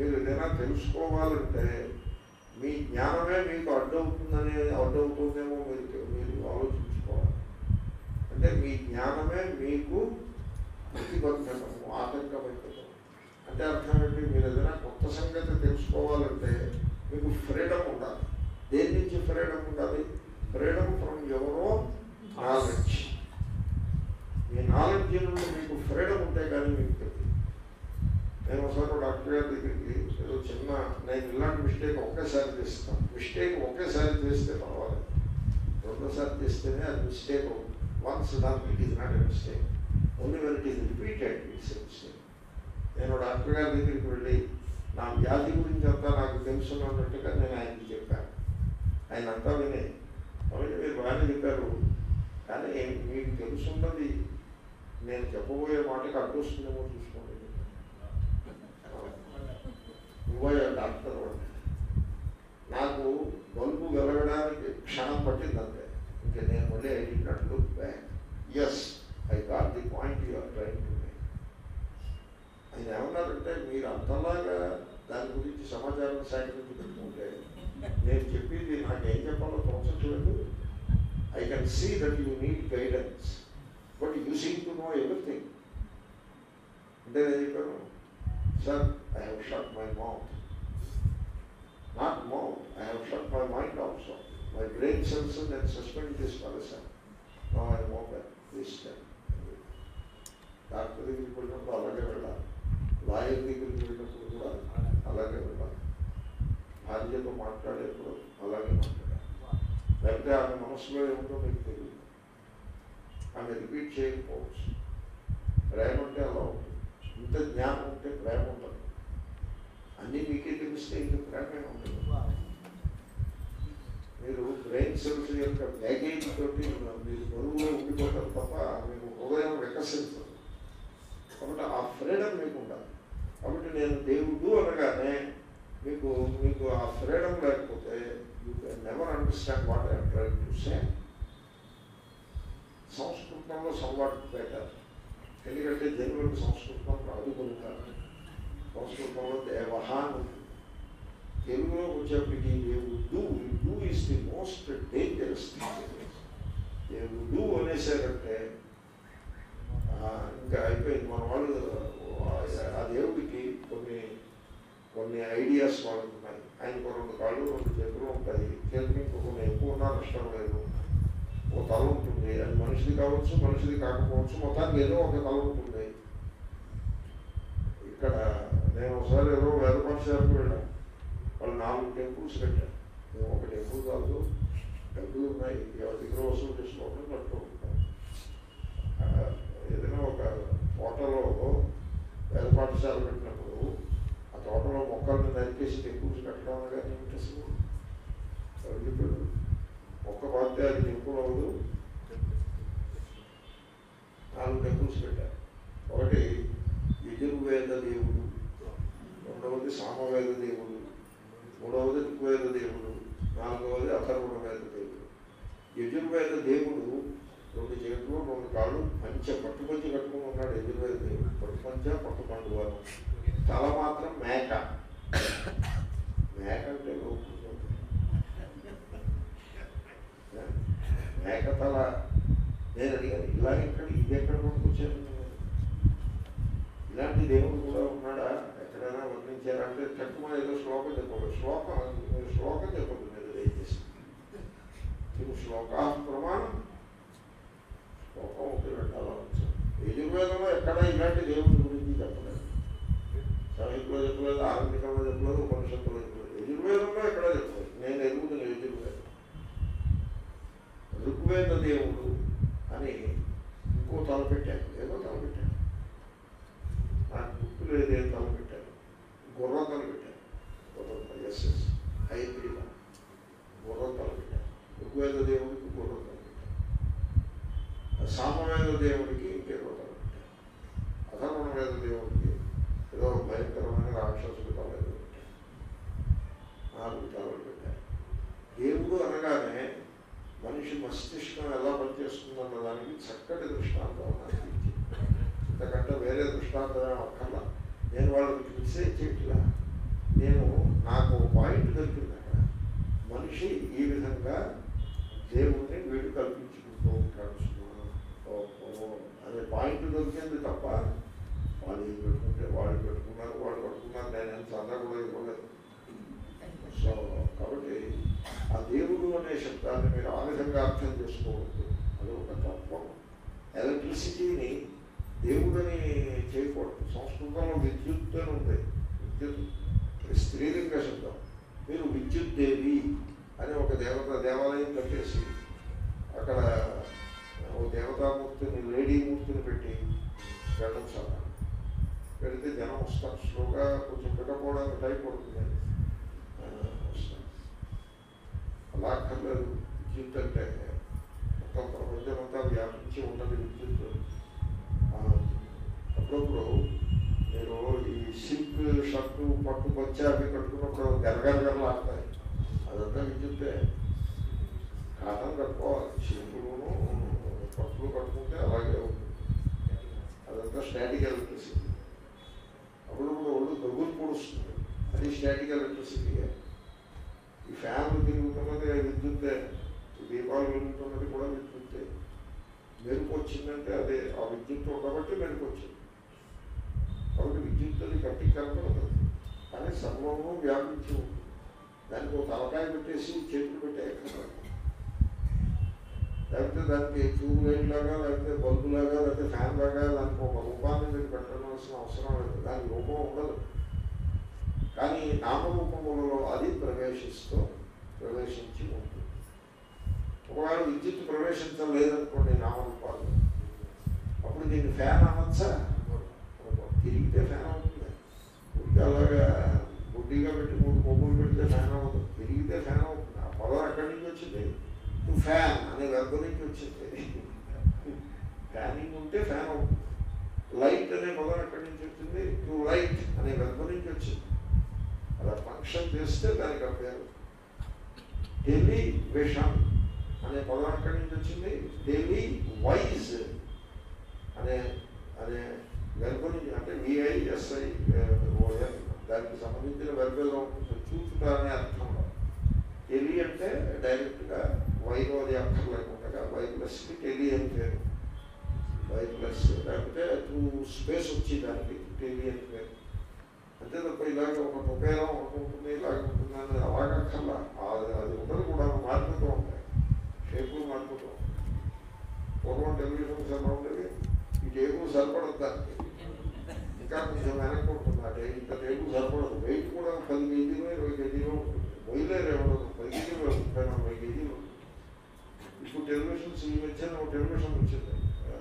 [SPEAKER 1] మీరు ఏదైనా తెలుసుకోవాలంటే మీ జ్ఞానమే మీకు అడ్డవుతుందని అడ్డవుతుందేమో మీరు మీరు ఆలోచించుకోవాలి అంటే మీ జ్ఞానమే మీకు ప్రతిబంధకము ఆటంకమైపోతుంది అంటే అర్థం ఏంటి మీరు ఏదైనా కొత్త సంగతి తెలుసుకోవాలంటే మీకు ఫ్రీడమ్ ఉండాలి దేని నుంచి ఫ్రీడమ్ ఉండాలి ఫ్రీడమ్ ఫ్రమ్ ఎవరో నాలెడ్జ్ మీ నాలెడ్జ్ నుండి మీకు ఫ్రీడమ్ ఉంటే కానీ మీకు తెలియదు నేను ఒకసారి డాక్టర్ గారి దగ్గరికి ఏదో చిన్న నేను ఇలాంటి మిస్టేక్ ఒకేసారి చేస్తాను మిస్టేక్ ఒకేసారి చేస్తే పర్వాలేదు రెండోసారి చేస్తేనే అది మిస్టేక్ వన్స్ దానికి it is not a mistake only when it is repeated it's a mistake నేను డాక్టర్ గారి దగ్గరికి వెళ్ళి నా వ్యాధి గురించి అంతా నాకు తెలుసున్నట్టుగా నేను ఆయనకి చెప్పాను ఆయన అంతా విని కాబట్టి మీరు బాగానే చెప్పారు కానీ మీకు తెలుసున్నది నేను చెప్పబోయే మాటకి అడ్డొస్తుందేమో చూసుకోండి నువ్వే డాక్టర్ వాడిని. నాకు బల్బు వెలగడానికి క్షణం పట్టింది అంతే ఇంకా నేను మళ్ళీ I did not look back as I got the point you are trying to make ఆయన ఏమన్నారంటే మీరు అంతలాగా దాని గురించి సమాచారం సేకరించి పెట్టుకుంటే నేను చెప్పేది నాకు ఏం చెప్పాలో తోచట్లేదు I can see that you need guidance but you seem to know everything అంటే నేను చెప్పాను sir I have shut my mouth not mouth I have shut my mind also my brain cells నేను సస్పెండ్ చేసి పడేసాను no I mobile this doctor దగ్గరికి వెళ్ళినప్పుడు అలాగే వెళ్ళాలి లాయర్ దగ్గరికి వెళ్ళినప్పుడు కూడా అలాగే వెళ్ళాలి భార్యతో మాట్లాడేప్పుడు అలాగే మాట్లాడాలి లేకపోతే ఆమె మనసులో ఏముందో మీకు తెలియదు ఆమె రిపీట్ చేయకపోవచ్చు ప్రేమ అంటే అలా ఉంటుంది ఇంత జ్ఞానం ఉంటే ప్రేమ ఉంటుంది అన్నీ మీకే తెలిస్తే ఇంక ప్రేమే ఉంటుంది మీరు బ్రెయిన్ సెల్స్ యొక్క బ్యాగేజ్ తోటి మీరు బరువులో ఉండిపోతారు తప్ప మీకు హృదయం వికసించదు కాబట్టి ఆ ఫ్రీడమ్ మీకు ఉండాలి కాబట్టి నేను దేవుడు అనగానే మీకు మీకు ఆ ఫ్రీడమ్ లేకపోతే you can never understand what I try to say సంస్కృతంలో సంవాట్ బెటర్ ఎందుకంటే జనులకు సంస్కృతం రాదు కనుక సంస్కృతంలో దేవహ అని ఉంటుంది తెలుగులో వచ్చేప్పటికి దేవుడు do is the most dangerous దేవుడు అనేసారంటే ఆ, ఇంకా అయిపోయింది మన వాళ్ళు ఆ దేవుడికి కొన్ని కొన్ని ఐడియాస్ వాళ్ళకు ఉన్నాయి ఆయనకు రెండు కాళ్ళు రెండు చేతులు ఉంటాయి చేతులు ఇంకో కొన్ని ఎక్కువ ఉన్నా నష్టం లేదు ఒక తల ఉంటుంది అది మనిషిది కావచ్చు మనిషిది కాకపోవచ్చు మొత్తానికి ఏదో ఒక తల ఉంటుంది ఇక్కడ నేను ఒకసారి ఏదో వేద పాఠశాలకు వెళ్ళాను వాళ్ళు నాలుగు టెంపుల్స్ కట్టారు మేము ఒక టెంపుల్ కాదు డబ్బులు ఉన్నాయి ఎవరి దగ్గర వసూలు చేసుకోవడం కట్టుకుంటాం ఆ, ఏదైనా ఒక తోటలో వేద పాఠశాల పెట్టినప్పుడు ఆ తోటలో మొక్కల్ని నరికేసి టెంపుల్స్ కట్టడం కానీ ఏమిటి అసలు ఎవరు చెప్పారు మొక్క పాతే అది టెంపుల్ అవ్వదు నాలుగు టెంపుల్స్ పెట్టారు ఒకటి యజుర్వేద దేవుడు రెండవది సామవేద దేవుడు మూడవది ఋగ్వేద దేవుడు నాలుగవది అథర్వణ వేద దేవుడు యజుర్వేద దేవుడు రెండు చేతులు రెండు కాళ్ళు పంచ పట్టుపంచి కట్టుకుని ఉన్నాడు యజుర్వేద దేవుడు పట్టుపంచ పట్టు పండుగను తల మాత్రం మేక మేక అంటే లోపు మేక తల నేను అడిగాను ఇలా ఎక్కడ ఇది ఎక్కడ పట్టుకొచ్చాను ఇలాంటి దేవుడు కూడా ఉన్నాడా ఎక్కడైనా వర్ణించారంటే తక్కువ ఏదో శ్లోకం చెప్పదు శ్లోకం మీరు శ్లోకం చెప్పదు మీరు దయచేసి మీరు శ్లోకా ప్రమాణం శ్లోకం ఒకటి పెట్టాలా యజుర్వేదంలో ఎక్కడ ఇలాంటి దేవుడి గురించి చెప్పలేదు సాహిత్యంలో చెప్పలేదు ఆరంభికంలో చెప్పలేదు ఉపనిషత్తులో చెప్పలేదు యజుర్వేదంలో ఎక్కడ చెప్పలేదు నేను ఎదుగుతున్న యజుర్వేదం ఋగ్వేద దేవుడు అని ఇంకో తల పెట్టాను ఏదో తల పెట్టాను నాకు గుర్తు లేదు ఏం తల పెట్టాను గుర్రం తల పెట్టాను గుర్రం తల ఎస్ ఎస్ హైబ్రిడ్ గుర్రం తల పెట్టాను ఋగ్వేద దేవుడికి గుర్రం తల పెట్టాను సామవేద దేవుడికి ఇంకేదో తల పెట్టాను అధర్వణ వేద దేవుడికి ఏదో భయంకరమైన రాక్షసుడు తల ఏదో పెట్టాను నాలుగు తలలు పెట్టాను దేవుడు అనగానే మనిషి మస్తిష్కం ఎలా పనిచేస్తుందన్న దానికి చక్కటి దృష్టాంతం నాకు ఇచ్చింది ఇంతకంటే వేరే దృష్టాంతం ఏం అక్కర్లా నేను వాళ్ళకి మెసేజ్ చేయట్లా నేను నాకు పాయింట్ దొరికింది అక్కడ మనిషి ఈ విధంగా దేవుణ్ణి వీడు కల్పించుకుంటూ ఉంటాడు సుమా. ఓహో అనే పాయింట్ దొరికింది తప్ప వాళ్ళు ఏం పెట్టుకుంటే వాళ్ళు పెట్టుకున్నారు వాళ్ళు పెట్టుకున్నారు నేను ఎంత చందా కూడా ఇవ్వలేదు సో కాబట్టి ఆ దేవుడు అనే శబ్దాన్ని మీరు ఆ విధంగా అర్థం చేసుకోవద్దు అది ఒక తత్వం ఎలక్ట్రిసిటీని దేవుడని చేయకూడదు సంస్కృతంలో విద్యుత్ అని ఉంది విద్యుత్ ఇది స్త్రీలింగ శబ్దం మీరు విద్యుత్ దేవి అని ఒక దేవత దేవాలయం కట్టేసి అక్కడ ఓ దేవతామూర్తిని లేడీ మూర్తిని పెట్టి వెళ్ళడం చాలా పెడితే జనం వస్తారు స్లోగా కొంచెం పెట్టకపోవడానికి టైం పడుతుంది ఆ, వస్తారు అలా అక్కర్లేదు విద్యుత్ అంటే మొత్తం ప్రపంచం అంతా వ్యాపించి ఉన్నది విద్యుత్ ఆ, అప్పుడప్పుడు మీరు ఈ సిల్క్ షర్టు పట్టు పచ్చ అవి కట్టుకున్నప్పుడు గరగరగరలాడతాయి అదంతా విద్యుత్తే కాటన్ కట్టుకోవాలి సిల్కులను పట్టులు కట్టుకుంటే అలాగే ఉంటుంది అదంతా స్టాటిక్ ఎలక్ట్రిసిటీ అప్పుడప్పుడు ఒళ్ళు దగ్గులు పొడుస్తుంది అది స్టాటిక్ ఎలక్ట్రిసిటీ ఈ ఫ్యాన్లు తిరుగుతున్నది విద్యుత్తే ఈ దీపాలు వెలుగుతున్నది కూడా విద్యుత్తే మెరుపు వచ్చిందంటే అదే ఆ విద్యుత్ ఉండబట్టి మెరుపు వచ్చింది కాబట్టి విద్యుత్ అది గట్టి కనపడదు కానీ సర్వము వ్యాపించి ఉంటుంది దానికి ఒక తలకాయ పెట్టేసి చేతులు పెట్టే ఎక్కడ లేకపోతే దానికి ట్యూబ్ లైట్ లాగా లేకపోతే బల్బు లాగా లేకపోతే ఫ్యాన్ లాగా దానికి ఒక రూపాన్ని మీరు పెట్టవలసిన అవసరం లేదు దానికి రూపం ఉండదు కానీ నామరూపములలో అది ప్రవేశిస్తూ ప్రవేశించి ఉంటుంది ఒకవేళ విద్యుత్ ప్రవేశించడం లేదనుకోండి నామరూపాలు అప్పుడు దీన్ని ఫ్యాన్ అనొచ్చా అనకూడదు. తిరిగితే ఫ్యాన్ అవుతుంది ఉడికి అలాగా బుడ్డిగా పెట్టి మూడు కొమ్ములు పెడితే ఫ్యాన్ అవుతుంది తిరిగితే ఫ్యాన్ అవుతుంది ఆ పదం ఎక్కడి నుంచి వచ్చింది టు ఫ్యాన్ అనే వెర్బ నుంచి వచ్చింది ఫ్యానింగ్ ఉంటే ఫ్యాన్ అవుతుంది లైట్ అనే పదం ఎక్కడి నుంచి వచ్చింది టు లైట్ అనే వెర్బ నుంచి వచ్చింది అలా ఫంక్షన్ చేస్తే దానికి ఆ పేరు టెలివిషన్ అనే పదం ఎక్కడి నుంచి వచ్చింది టెలి వైజ్ అనే అనే వెర్బ నుంచి అంటే విఐఎస్ఐ దానికి సంబంధించిన వెర్బలో ఉంటుంది చూచుట అనే అర్థంలో టెలి అంటే డైరెక్ట్గా వైలో అది అర్థం లేకుండా వైర్లెస్కి టెలి అని పేరు వైర్లెస్ లేకపోతే టూ స్పేస్ వచ్చి దానికి టెలి అని పేరు అంతే తప్ప ఇలాగ ఒక ఉపయోగం ఒకటి ఉంటుంది ఇలాగ ఉంటుంది అని అలాగక్కర్లా అది అది ఉండదు కూడా మారిపోతూ ఉంటాయి షేపులు మారిపోతూ ఉంటాయి పూర్వం టెలివిజన్స్ ఎలా ఉండేవి ఈ టేబుల్ సరిపడదు దానికి ఇంకా కొంచెం వెనక్కి ఉంటుంది ఆ టే ఇంత టేబుల్ సరిపడదు వెయిట్ కూడా పది కేజీలు ఇరవై కేజీలు ఉంటుంది మొయిలేరు ఎవరు పది కేజీలు ముప్పై నలభై కేజీలు ఉంటుంది. ఇప్పుడు టెలివిజన్స్ ఈ మధ్యన ఒక టెలివిజన్ వచ్చింది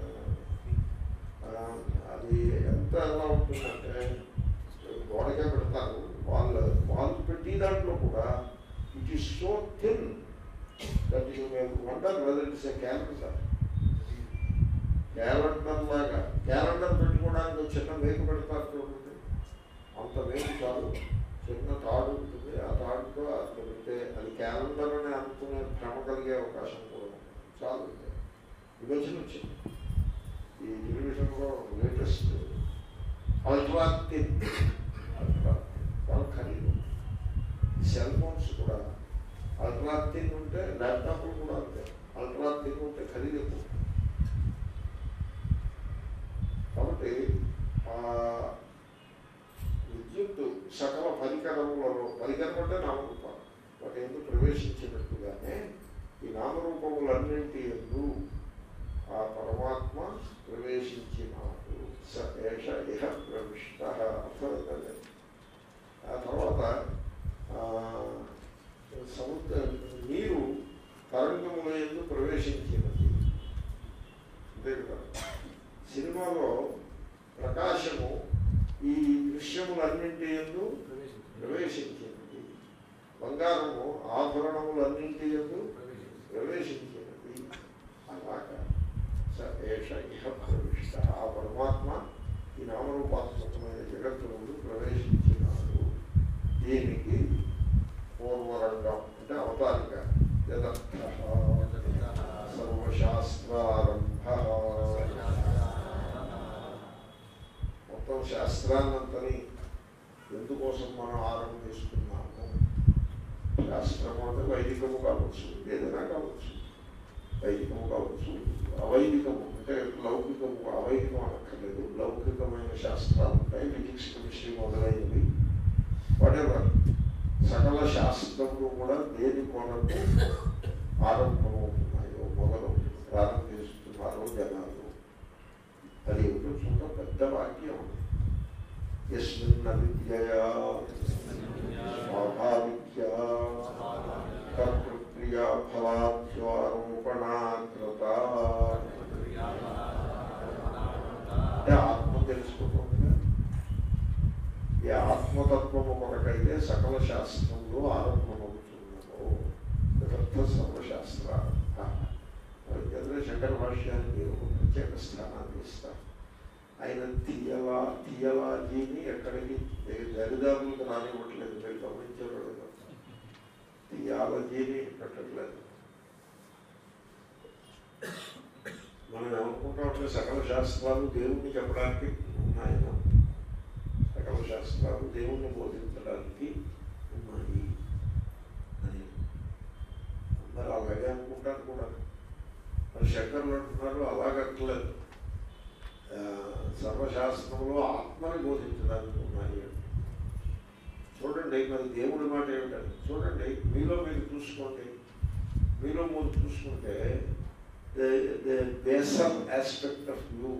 [SPEAKER 1] ఆ, ఆ, అది ఎంత ఎలా ఉంటుందంటే గోడకే పెడతారు వాళ్ళు వాళ్ళు పెట్టి దాంట్లో కూడా it is so thin that you మేము wonder whether it's a calendar calendar లాగా క్యాలెండర్ పెట్టుకోవడానికి ఒక చిన్న వేగు పెడతారు చూడండి అంత వేగు చాలు చిన్న తాడు ఉంటుంది ఆ తాడుతో అట్లా పెడితే అది క్యాలెండర్ అని అనుకునే భ్రమ కలిగే అవకాశం కూడా ఉంది చాలు ఇది వచ్చిన వచ్చింది ఈ టెలివిజన్లో లేటెస్ట్ అల్ట్రా థిన్ అల్ట్రా చాలా ఖరీదు సెల్ ఫోన్స్ కూడా అల్ట్రా థిన్ ఉంటే ల్యాప్టాప్లు కూడా అంతే అల్ట్రా థిన్ ఉంటే ఖరీదు ఎక్కువ కాబట్టి ఆ విద్యుత్ సకల పరికరములలో పరికరం అంటే నామరూపాలు వాటి ఎందుకు ప్రవేశించినట్టుగానే ఈ నామరూపములన్నింటి ఎందు ఆ పరమాత్మ ప్రవేశించినాడు స ఏష ఇహ ప్రవిష్ట అర్థమైందండి ఆ తర్వాత ఆ, సముద్ర నీరు తరంగముల ఎందు ప్రవేశించినది అంతే కదా సినిమాలో ప్రకాశము ఈ దృశ్యములన్నింటి ఎందు ప్రవేశించినది బంగారము ఆభరణములన్నింటి ఎందు ప్రవేశించినది అలాగా స ఏష ఇహ ప్రవిష్ట ఆ పరమాత్మ ఈ నామరూపాత్మకమైన జగత్తు నుండి ప్రవేశించినాడు దీనికి పూర్వరంగం అంటే అవతారిక యదర్థ సర్వశాస్త్రారంభ మొత్తం శాస్త్రాన్నంతని ఎందుకోసం మనం ఆహారం తీసుకున్నాము శాస్త్రము అంటే వైదికము కావచ్చు ఏదైనా కావచ్చు వైదికము కావచ్చు అవైదికము అంటే లౌకికము అవైదికం అనక్కర్లేదు లౌకికమైన శాస్త్రాలు ఉంటాయి ఫిజిక్స్ కెమిస్ట్రీ మొదలైనవి వాటెవర్ సకల శాస్త్రములు కూడా దేని కొరకు ఆరంభమవుతున్నాయో మొదలు ప్రారంభిస్తున్నారో జనాలు అది ఏమిటో చూద్దాం పెద్ద వాక్యం ఎస్మిన్న విద్యయా స్వాభావిక్య కర్తృక్రియా ఫలాద్వారోపణాకృత అంటే ఆత్మ తెలుసుకుంటుందిగా ఈ ఆత్మతత్వము కొరకైతే సకల శాస్త్రములు ఆరంభమవుతున్నదో తదర్థ సర్వశాస్త్ర చంద్ర శంకర భాష్యానికి మీరు ఒక ప్రత్యేక స్థానాన్ని ఇస్తారు ఆయన తీయలా తీయలాజీని ఎక్కడికి దరిదాపులకు రానివ్వట్లేదు మీరు గమనించారు లేదా థియాలజీని పెట్టట్లేదు మనం ఏమనుకుంటామంటే సకల శాస్త్రాలు దేవుణ్ణి చెప్పడానికి ఉన్నాయన సకల శాస్త్రాలు దేవుణ్ణి బోధించడానికి ఉన్నాయి అని అందరూ అలాగే అనుకుంటారు కూడా మరి శంకర్లు అంటున్నారు అలాగట్లేదు ఆ, సర్వశాస్త్రంలో ఆత్మని బోధించడానికి ఉన్నాయి అని. చూడండి మరి దేవుడి మాట ఏమిటండి చూడండి మీలో మీరు చూసుకోండి మీలో మీరు చూసుకుంటే the basal aspect of you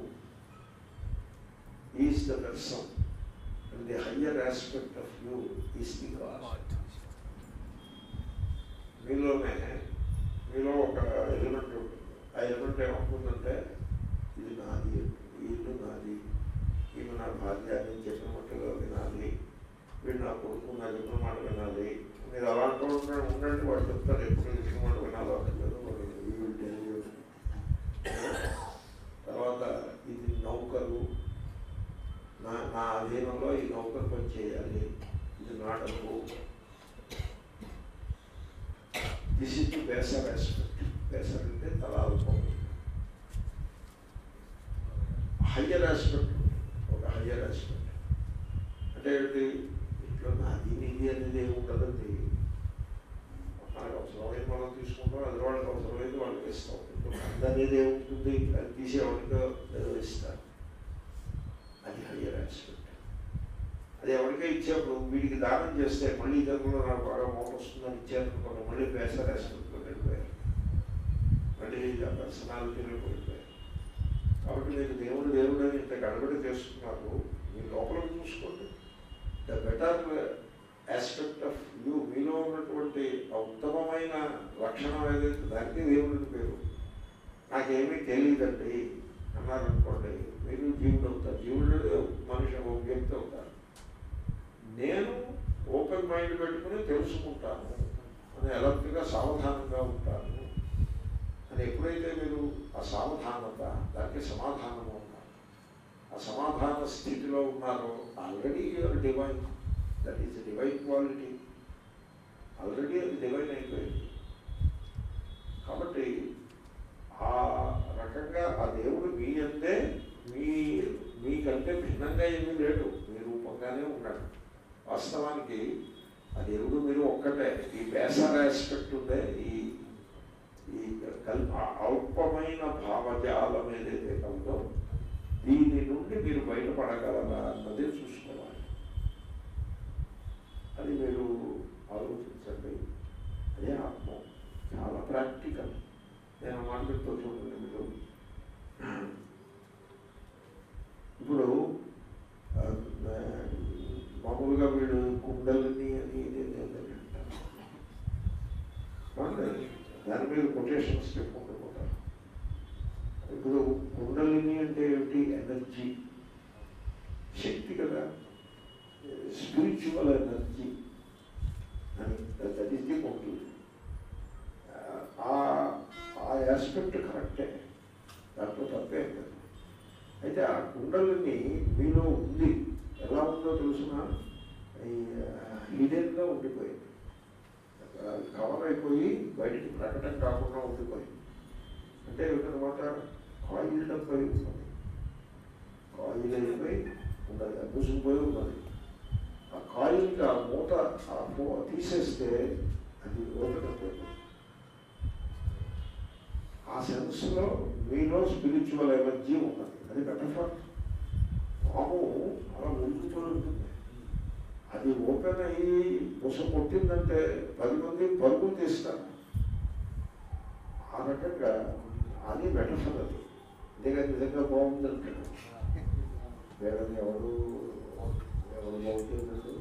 [SPEAKER 1] is the person and the higher aspect of you is the god మీలోనే మీలో ఒక ఎలిమెంట్ ఉంటుంది ఆ ఎలిమెంట్ ఏమవుతుందంటే ఇది నాది ఈ ఇల్లు నాది ఈమె నా భార్య నేను చెప్పినట్టుగా వినాలి వీడు నా కొడుకు నా చెప్పిన మాట వినాలి మీరు అలాంటి ఉండండి ఉండండి వాడు చెప్తారు ఎప్పుడు చెప్పిన మాట వినాలో అక్కర్లేదు వాడు ఈ will tell you. తర్వాత ఇది నౌకరు నా నా అధీనంలో ఈ నౌకరు పని చేయాలి ఇది నా డబ్బు this is the baser aspect baser అంటే తలాల్పం హయ్యర్ ఆస్పెక్ట్ ఒక హయ్యర్ ఆస్పెక్ట్ అంటే ఏంటి ఇంట్లో నాది నీది అనేది ఏమి ఉండదండి మనకు అవసరమైంది మనం తీసుకుంటాం అది వాళ్ళకి అవసరమైంది వాళ్ళకి ఇస్తాం ఇంట్లో మంది అనేది ఏముంటుంది అది తీసేవాడికి ఏదో ఇస్తారు అది హయ్యర్ ఆస్పెక్ట్ అది ఎవరికే ఇచ్చేప్పుడు వీడికి దానం చేస్తే మళ్ళీ జన్మలో నాకు బాగా మోట వస్తుందని ఇచ్చారనుకోండి మళ్ళీ బేసర్ ఆస్పెక్ట్లో వెళ్ళిపోయారు మళ్ళీ ఆ పర్సనాలిటీలో వెళ్ళిపోయారు కాబట్టి మీరు దేవుడు దేవుడు అని ఇంత గడబడి చేస్తున్నారు మీ లోపల చూసుకోండి the better aspect of you మీలో ఉన్నటువంటి ఆ ఉత్తమమైన లక్షణం ఏదైతే దానికి దేవుడికి పేరు నాకేమీ తెలియదండి అన్నారనుకోండి మీరు జీవుడు అవుతారు జీవుడు మనిషి ఒక వ్యక్తి అవుతారు నేను ఓపెన్ మైండ్ పెట్టుకుని తెలుసుకుంటాను అని ఎలర్ట్గా సావధానంగా ఉంటాను అని ఎప్పుడైతే మీరు ఆ సావధానత దానికి సమాధానము ఉన్నారు ఆ సమాధాన స్థితిలో ఉన్నారో already your divine that is divine quality already అది డివైన్ అయిపోయింది కాబట్టి ఆ రకంగా ఆ దేవుడు మీ అందే మీ మీకంటే భిన్నంగా ఏమీ లేడు మీ రూపంగానే ఉన్నాడు వాస్తవానికి ఆ దేవుడు మీరు ఒక్కటే ఈ బేసర్ ఆస్పెక్ట్ ఉందే ఈ ఈ కల్ప అల్పమైన భావజాలం ఏదైతే కలదో దీని నుండి మీరు బయటపడగలరా అన్నదే చూసుకోవాలి అది మీరు ఆలోచించండి అదే ఆత్మ చాలా ప్రాక్టికల్ నేను మాట్లాడుతూ చూడండి మీరు ఇప్పుడు ఆ, మామూలుగా వీడు కుండలిని అని ఇది ఇది అని అంటారు అవునండి. దాని మీద కొటేషన్స్ చెప్పుకుంటూ పోతారు ఇప్పుడు కుండలిని అంటే ఏమిటి ఎనర్జీ శక్తి కదా స్పిరిచువల్ ఎనర్జీ అని దట్ ఈస్ ది కుండలి ఆ ఆ ఆస్పెక్ట్ కరెక్టే దాంట్లో తప్పే లేదు అయితే ఆ కుండలిని మీలో ఉంది ఎలా ఉందో తెలుసిన హిడెన్గా ఉండిపోయింది కవర్ అయిపోయి బయటికి ప్రకటన కాకుండా ఉండిపోయింది అంటే ఏమిటనమాట కాయిల్ అయిపోయి ఉన్నది కాయిల్ అయిపోయి ఉన్నది మూసుకుపోయి ఉన్నది ఆ పో- తీసేస్తే అది ఓపెన్ అయిపోయింది ఆ సెన్స్లో మీలో స్పిరిచువల్ ఎనర్జీ ఉన్నది అది మెటఫర్ పాము అలా ఉరుకుతూ ఉంటుంది అది ఓపెన్ అయ్యి బుస కొట్టిందంటే పది మంది పరుగులు తీస్తారు ఆ రకంగా అది మెటఫర్ అది అంతేగా నిజంగా బాగుంది అంటాడు వేరే ఎవరు ఎవరు బాగుంటుంది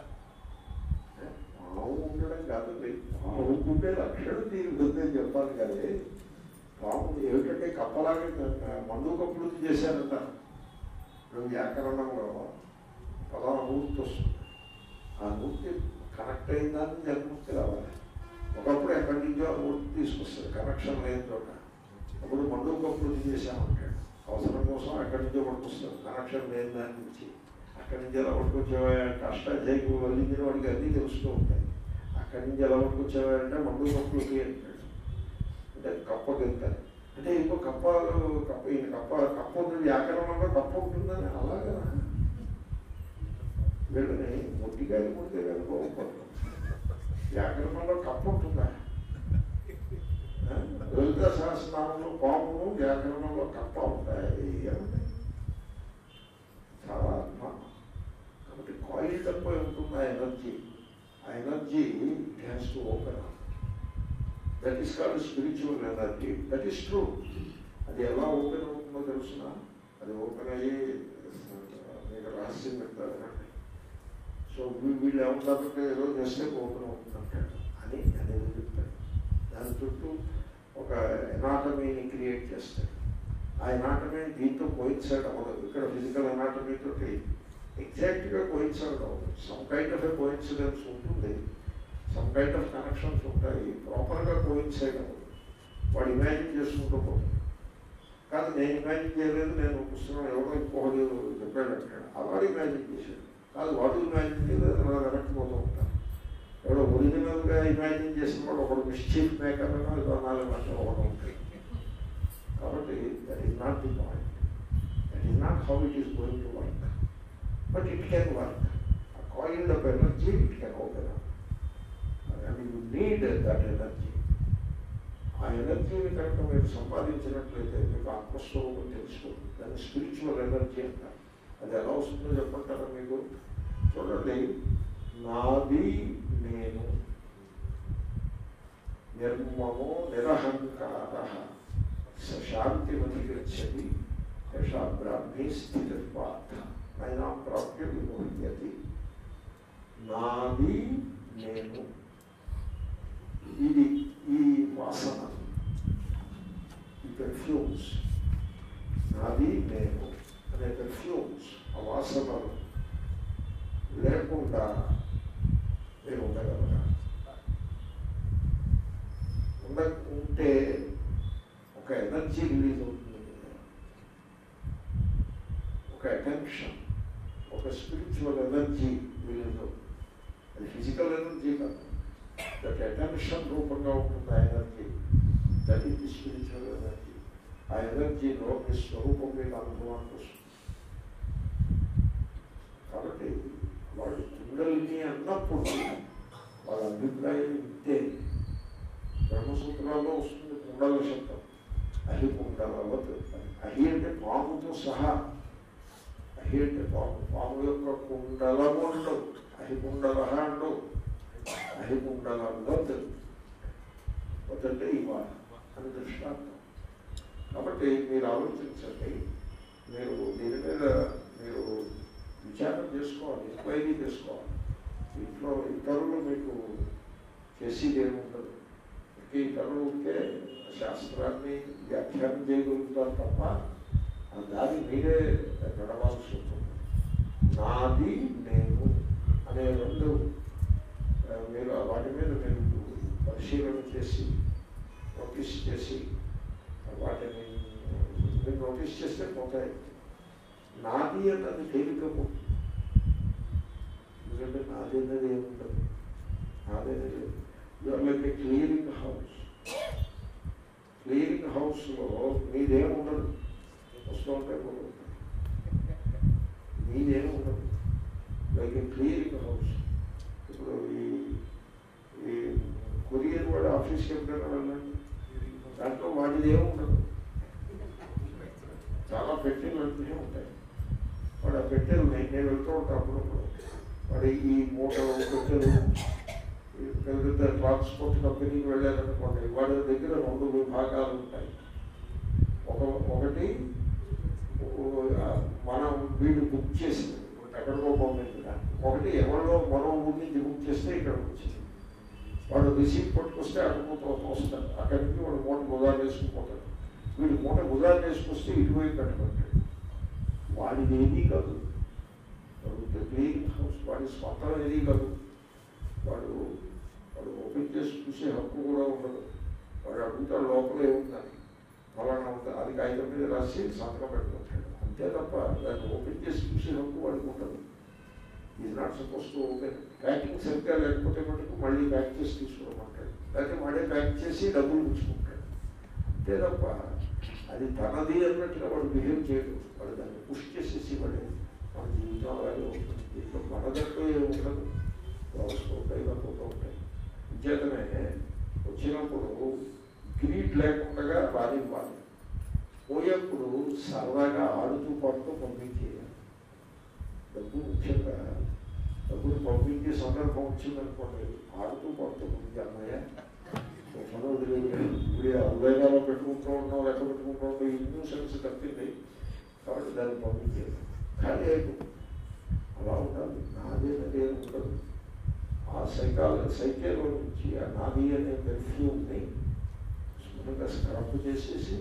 [SPEAKER 1] పాము ఉండడం కాదండి పాము ఉండే లక్షణం దీని ఉందని చెప్పాలి కానీ పాము ఏమిటంటే కప్పలాగా మందు కప్పులు చేశారంటారు ఇప్పుడు వ్యాకరణంలో పలానా మూర్తి వస్తుంది ఆ మూర్తి కనెక్ట్ అయిందని జన్మూర్తి రావాలి ఒకప్పుడు ఎక్కడి నుంచో ఆ మూర్తి తీసుకొస్తుంది కనెక్షన్ లేని చోట అప్పుడు మండు కప్పులు చేశామంటాడు అవసరం కోసం ఎక్కడి నుంచో పట్టుకొస్తాడు కనెక్షన్ లేని దాని నుంచి అక్కడి నుంచి ఎలా పట్టుకొచ్చేవా అష్టాధ్యాయకు వెళ్ళించిన వాడికి అన్నీ తెలుస్తూ ఉంటాయి అక్కడి నుంచి ఎలా పట్టుకొచ్చేవా అంటే మండు కప్పులకి అంటాడు అంటే కప్పకి వెళ్తారు అంటే ఇంకో కప్పలు కప్ప ఈయన కప్ప కప్ప ఉంటుంది వ్యాకరణంలో కప్ప ఉంటుందని అలాగా వీళ్ళని మొట్టికాయలు కొడితే కానీ బాగుపడదు వ్యాకరణంలో కప్ప ఉంటుందా ఆ? లలిత సహస్రనామంలో పామును వ్యాకరణంలో కప్ప ఉంటాయి ఏమంటే చాలా అభిమానం కాబట్టి కాయిల్ తప్ప ఉంటుంది ఆ ఎనర్జీ ఆ energy it has to open that is called spiritual energy that is true అది ఎలా ఓపెన్ అవుతుందో తెలుసిన అది ఓపెన్ అయ్యి మీకు రహస్యం పెడతారు అనండి సో వీ- వీళ్ళు ఏమంటారంటే ఏదో చేస్తే ఓపెన్ అవుతుందంటాడు అని అనేది చెప్తాడు దాని చుట్టూ ఒక ఎనాటమీని క్రియేట్ చేస్తాడు ఆ ఎనాటమీ దీంతో కోయిన్సైడ్ అవ్వదు ఇక్కడ ఫిజికల్ ఎనాటమీ తోటి ఎగ్జాక్ట్గా కోయిన్సైడ్ అవ్వదు some kind of a coincidence ఉంటుంది సమ్ కైండ్ ఆఫ్ కనెక్షన్స్ ఉంటాయి ప్రాపర్గా కోయిన్సైడ్ అవ్వదు వాడు ఇమాజిన్ చేసుకుంటూ పోతాడు కాదు నేను ఇమాజిన్ చేయలేదు నేను పుస్తకం ఎవరో ఇంకొకటి చెప్పాడు అంటాడు ఆ వాడు ఇమాజిన్ చేశాడు కాదు వాడు ఇమాజిన్ చేయలేదు అలా వెనక్కి పోతూ ఉంటాను ఎవడో ఒరిజినల్గా ఇమాజిన్ చేసిన వాడు ఒకడు మిస్చీఫ్ మేకర్ అని నాలుగు మధ్య ఒకటి ఉంటాయి కాబట్టి that is not the point that is not how it is going to work but it can work a coil of energy it can open and you need that energy ఆ ఎనర్జీని కనుక మీరు సంపాదించినట్లయితే మీకు ఆత్మస్వరూపం తెలుసుకోండి దాన్ని స్పిరిచువల్ ఎనర్జీ అంటారు అది ఎలా వస్తుందో చెప్పంటారా మీకు చూడండి నాది నేను నిర్మమో నిరహంకార శాంతిమతి గచ్చది యశా బ్రాహ్మీ స్థితిర్పార్థ నైనా ప్రాప్య విమోహ్యతి నాది నేను ఇది ఈ వాసన ఈ పెర్ఫ్యూమ్స్ నాది నేను అనే పెర్ఫ్యూమ్స్ ఆ వాసనలు లేకుండా మీరు ఉండగలరా ఉండ ఉంటే ఒక ఎనర్జీ రిలీజ్ అవుతుంది కదా. ఒక అటెన్షన్ ఒక స్పిరిచువల్ ఎనర్జీ రిలీజ్ అవుతుంది అది ఫిజికల్ ఎనర్జీ కాదు దట్ అటెన్షన్ రూపంగా ఉంటుంది ఆ energy that is the spiritual energy ఆ ఎనర్జీలో మీ స్వరూపం మీకు అనుభవానికి వస్తుంది కాబట్టి వాళ్ళు కుండలిని అన్నప్పుడు వాళ్ళ అభిప్రాయం ఇంతే బ్రహ్మసూత్రాల్లో వస్తుంది కుండల శబ్దం అహి కుండలవత్ అని. అహి అంటే పాముతో సహా అహి అంటే పాము పాము యొక్క కుండలము ఉండవు అహి కుండల ఉండవు అహి కుండలవత్ వత్ అంటే ఇవాళ అని దృష్టాంతం కాబట్టి మీరు ఆలోచించండి మీరు దీని మీద మీరు విచారణ చేసుకోవాలి ఎంక్వైరీ చేసుకోవాలి ఇంట్లో ఇతరులు మీకు చేసేది ఏముండదు ఇంకే ఇతరులు ఉంటే శాస్త్రాన్ని వ్యాఖ్యానం చేయగలుగుతారు తప్ప ఆ దారి మీరే నడవాల్సి ఉంటుంది నాది నేను అనే రెండు ఆ, మీరు వాటి మీద మీరు పరిశీలన చేసి నోటీస్ చేసి వాటిని మీరు నోటీస్ చేస్తే పోతాయి నాది అన్నది తేలికము ఎందుకంటే నాది అన్నది ఏముండదు నాది అనేది లైక్ క్లియరింగ్ హౌస్ క్లియరింగ్ హౌస్లో మీదేముండదు వస్తూ ఉంటాయి పోతూ ఉంటాయి మీదేముండదు లైక్ క్లియరింగ్ హౌస్ ఇప్పుడు ఈ ఈ కొరియర్ వాడు ఆఫీస్కి ఎప్పుడైనా వెళ్ళండి దాంట్లో వాడిది ఏమి ఉండదు చాలా పెట్టెలు వెళ్తూనే ఉంటాయి వాడు ఆ పెట్టెలు నేను నేను వెళ్తూ ఉంటాను అప్పుడప్పుడు వాడు ఈ మూటలు పెట్టెలు ఈ పెద్ద పెద్ద ట్రాన్స్పోర్ట్ కంపెనీకి వెళ్ళారనుకోండి వాడి దగ్గర రెండు విభాగాలు ఉంటాయి ఒక ఒకటి ఓ- ఆ మనం వీడు బుక్ చేసింది ఎక్కడికో పంపించడానికి ఒకటి ఎవరిలో మరో ఊరి నుంచి బుక్ చేస్తే ఇక్కడికి వచ్చింది వాడు రిసీప్ట్ పట్టుకొస్తే అడుగుతూ వస్తాడు అక్కడి నుంచి వాడు మూట గుదాలు వేసుకుపోతాడు వీడు మూట గుదాలు వేసుకొస్తే ఇటువైపు కట్టుకుంటాడు వాడిది ఏదీ కాదు వాడు క్లీన్ హౌస్ వాడి స్వంతం ఏదీ కాదు వాడు వాడు ఓపెన్ చేసి చూసే హక్కు కూడా ఉండదు వాడు అడుగుతాడు లోపల ఏముందని ఫలానా ఉంటుంది అది కాగితం మీద రాసి సంతకం పెట్టుకుంటాడు అంతే తప్ప దాన్ని ఓపెన్ చేసి చూసే హక్కు వాడికి ఉండదు is not suppose to open packing సరిగ్గా లేకపోతే మటుకు మళ్ళీ ప్యాక్ చేసి తీసుకోమంటాడు లేకపోతే వాడే ప్యాక్ చేసి డబ్బులు పుచ్చుకుంటాడు అంతే తప్ప అది తనది అన్నట్టుగా వాడు బిహేవ్ చేయడు వాడు దాన్ని పుష్ చేసేసి వాడు మన జీవితం అలాగే ఉంటుంది దీంట్లో మనదంటూ ఏమి ఉండదు వస్తూ ఉంటాయి పోతూ ఉంటాయి విచేతనే వచ్చినప్పుడు గ్రీడ్ లేకుండా రానివ్వాలి పోయేప్పుడు సరదాగా ఆడుతూ పాడుతూ పంపించేయాలి డబ్బు ముఖ్యంగా డబ్బులు పంపించే సందర్భం వచ్చిందనుకోండి ఆడుతూ పాడుతూ పంపించి అన్నయ్య పదవ ఇప్పుడు అరుదైనాలో పెట్టుకుంటూ ఉన్నాం లెక్క పెట్టుకుంటూ ఉంటాం ఇన్యూ సెన్స్ తప్పింది కాబట్టి దాన్ని పంపించేది కానీ అలా ఉండాలి నాదే అనేది ఏమి ఉండదు ఆ సైకాల సైకేలో నుంచి ఆ నాది అనే పెర్ఫ్యూమ్ని శుభ్రంగా స్క్రబ్ చేసేసి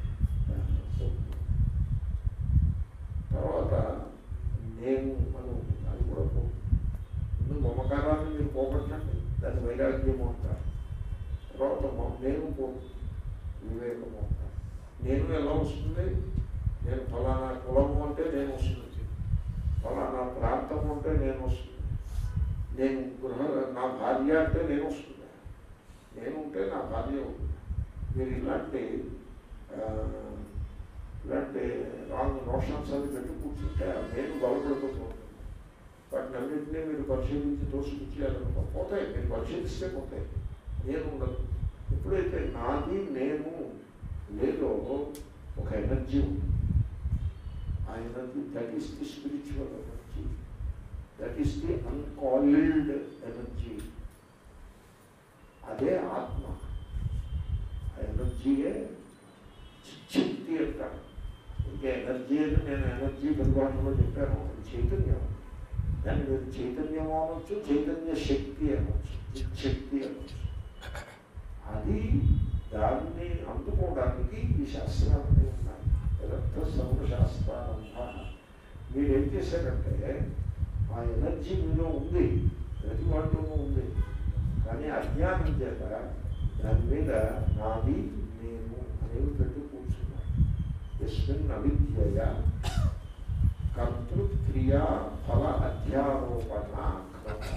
[SPEAKER 1] తర్వాత నేను మనం అది కూడా పో- ముందు మమకారాన్ని మీరు పోగొట్టండి దాన్ని వైరాగ్యం అంటారు తర్వాత మ- నేను పో వివేకము అంటారు నేను ఎలా వస్తుంది నేను ఫలానా కులము అంటే నేను వస్తుంది ఫలానా ప్రాంతము అంటే నేను వస్తుంది నేను గృహ నా భార్య అంటే నేను వస్తుంది నేను ఉంటే నా భార్య ఉంటుంది మీరు ఇలాంటి ఆ, ఇలాంటి రాంగ్ నోషన్స్ అవి పెట్టి కూర్చుంటే ఆ నేను బలపడిపోతూ ఉంటుంది వాటిని అన్నింటినీ మీరు పరిశీలించి తోసిపుచ్చేయాలనుకో పోతాయి మీరు పరిశీలిస్తే పోతాయి నేను ఉండదు ఎప్పుడైతే నాది నేను లేదో ఒక ఎనర్జీ ఉంది ఆ energy that is the spiritual energy that is the uncoiled energy అదే ఆత్మ ఆ ఎనర్జీయే శక్తి అంటారు ఇంకా ఎనర్జీ అని నేను ఎనర్జీ పరిభాషలో చెప్పాను అది చైతన్యం దాన్ని మీరు చైతన్యం అనొచ్చు చైతన్య శక్తి అనొచ్చు శక్తి అనొచ్చు అది దాన్ని అందుకోవడానికి ఈ శాస్త్రాలన్నీ ఉన్నాయి యథర్థ సర్వశాస్త్రాలంతా మీరేం చేశారంటే ఆ ఎనర్జీ మీలో ఉంది ప్రతి వాటిలోనూ ఉంది కానీ అజ్ఞానం చేత దాని మీద నాది నేను అనేవి పెట్టి కూర్చున్నాను ఎస్మిన్ అవిద్యయ కర్తృక్రియా ఫల అధ్యారోపణ క్రమ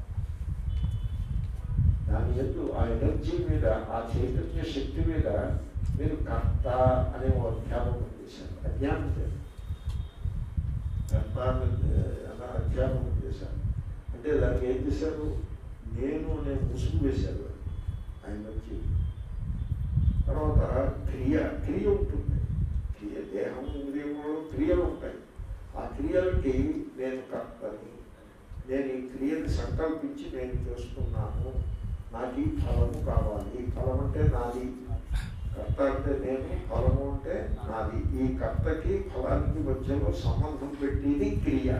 [SPEAKER 1] దాని ఎందు ఆ ఎనర్జీ మీద ఆ చైతన్య శక్తి మీద మీరు కర్త అనే ఓ అధ్యాపకం చేశారు అజ్ఞానం చేశారు కర్త అనే అన్న అధ్యాపకం చేశారు అంటే దానికి ఏం చేశారు నేను అనే ముసుగు వేశారు ఆ ఎనర్జీ తర్వాత క్రియ క్రియ ఉంటుంది క్రియ దేహం ఇంద్రియములలో క్రియలు ఉంటాయి ఆ క్రియలకి నేను కర్తని నేను ఈ క్రియని సంకల్పించి నేను చేస్తున్నాను నాకు ఈ ఫలము కావాలి ఫలం అంటే నాది కర్త అంటే నేను ఫలము అంటే నాది ఈ కర్తకి ఫలానికి మధ్యలో సంబంధం పెట్టేది క్రియ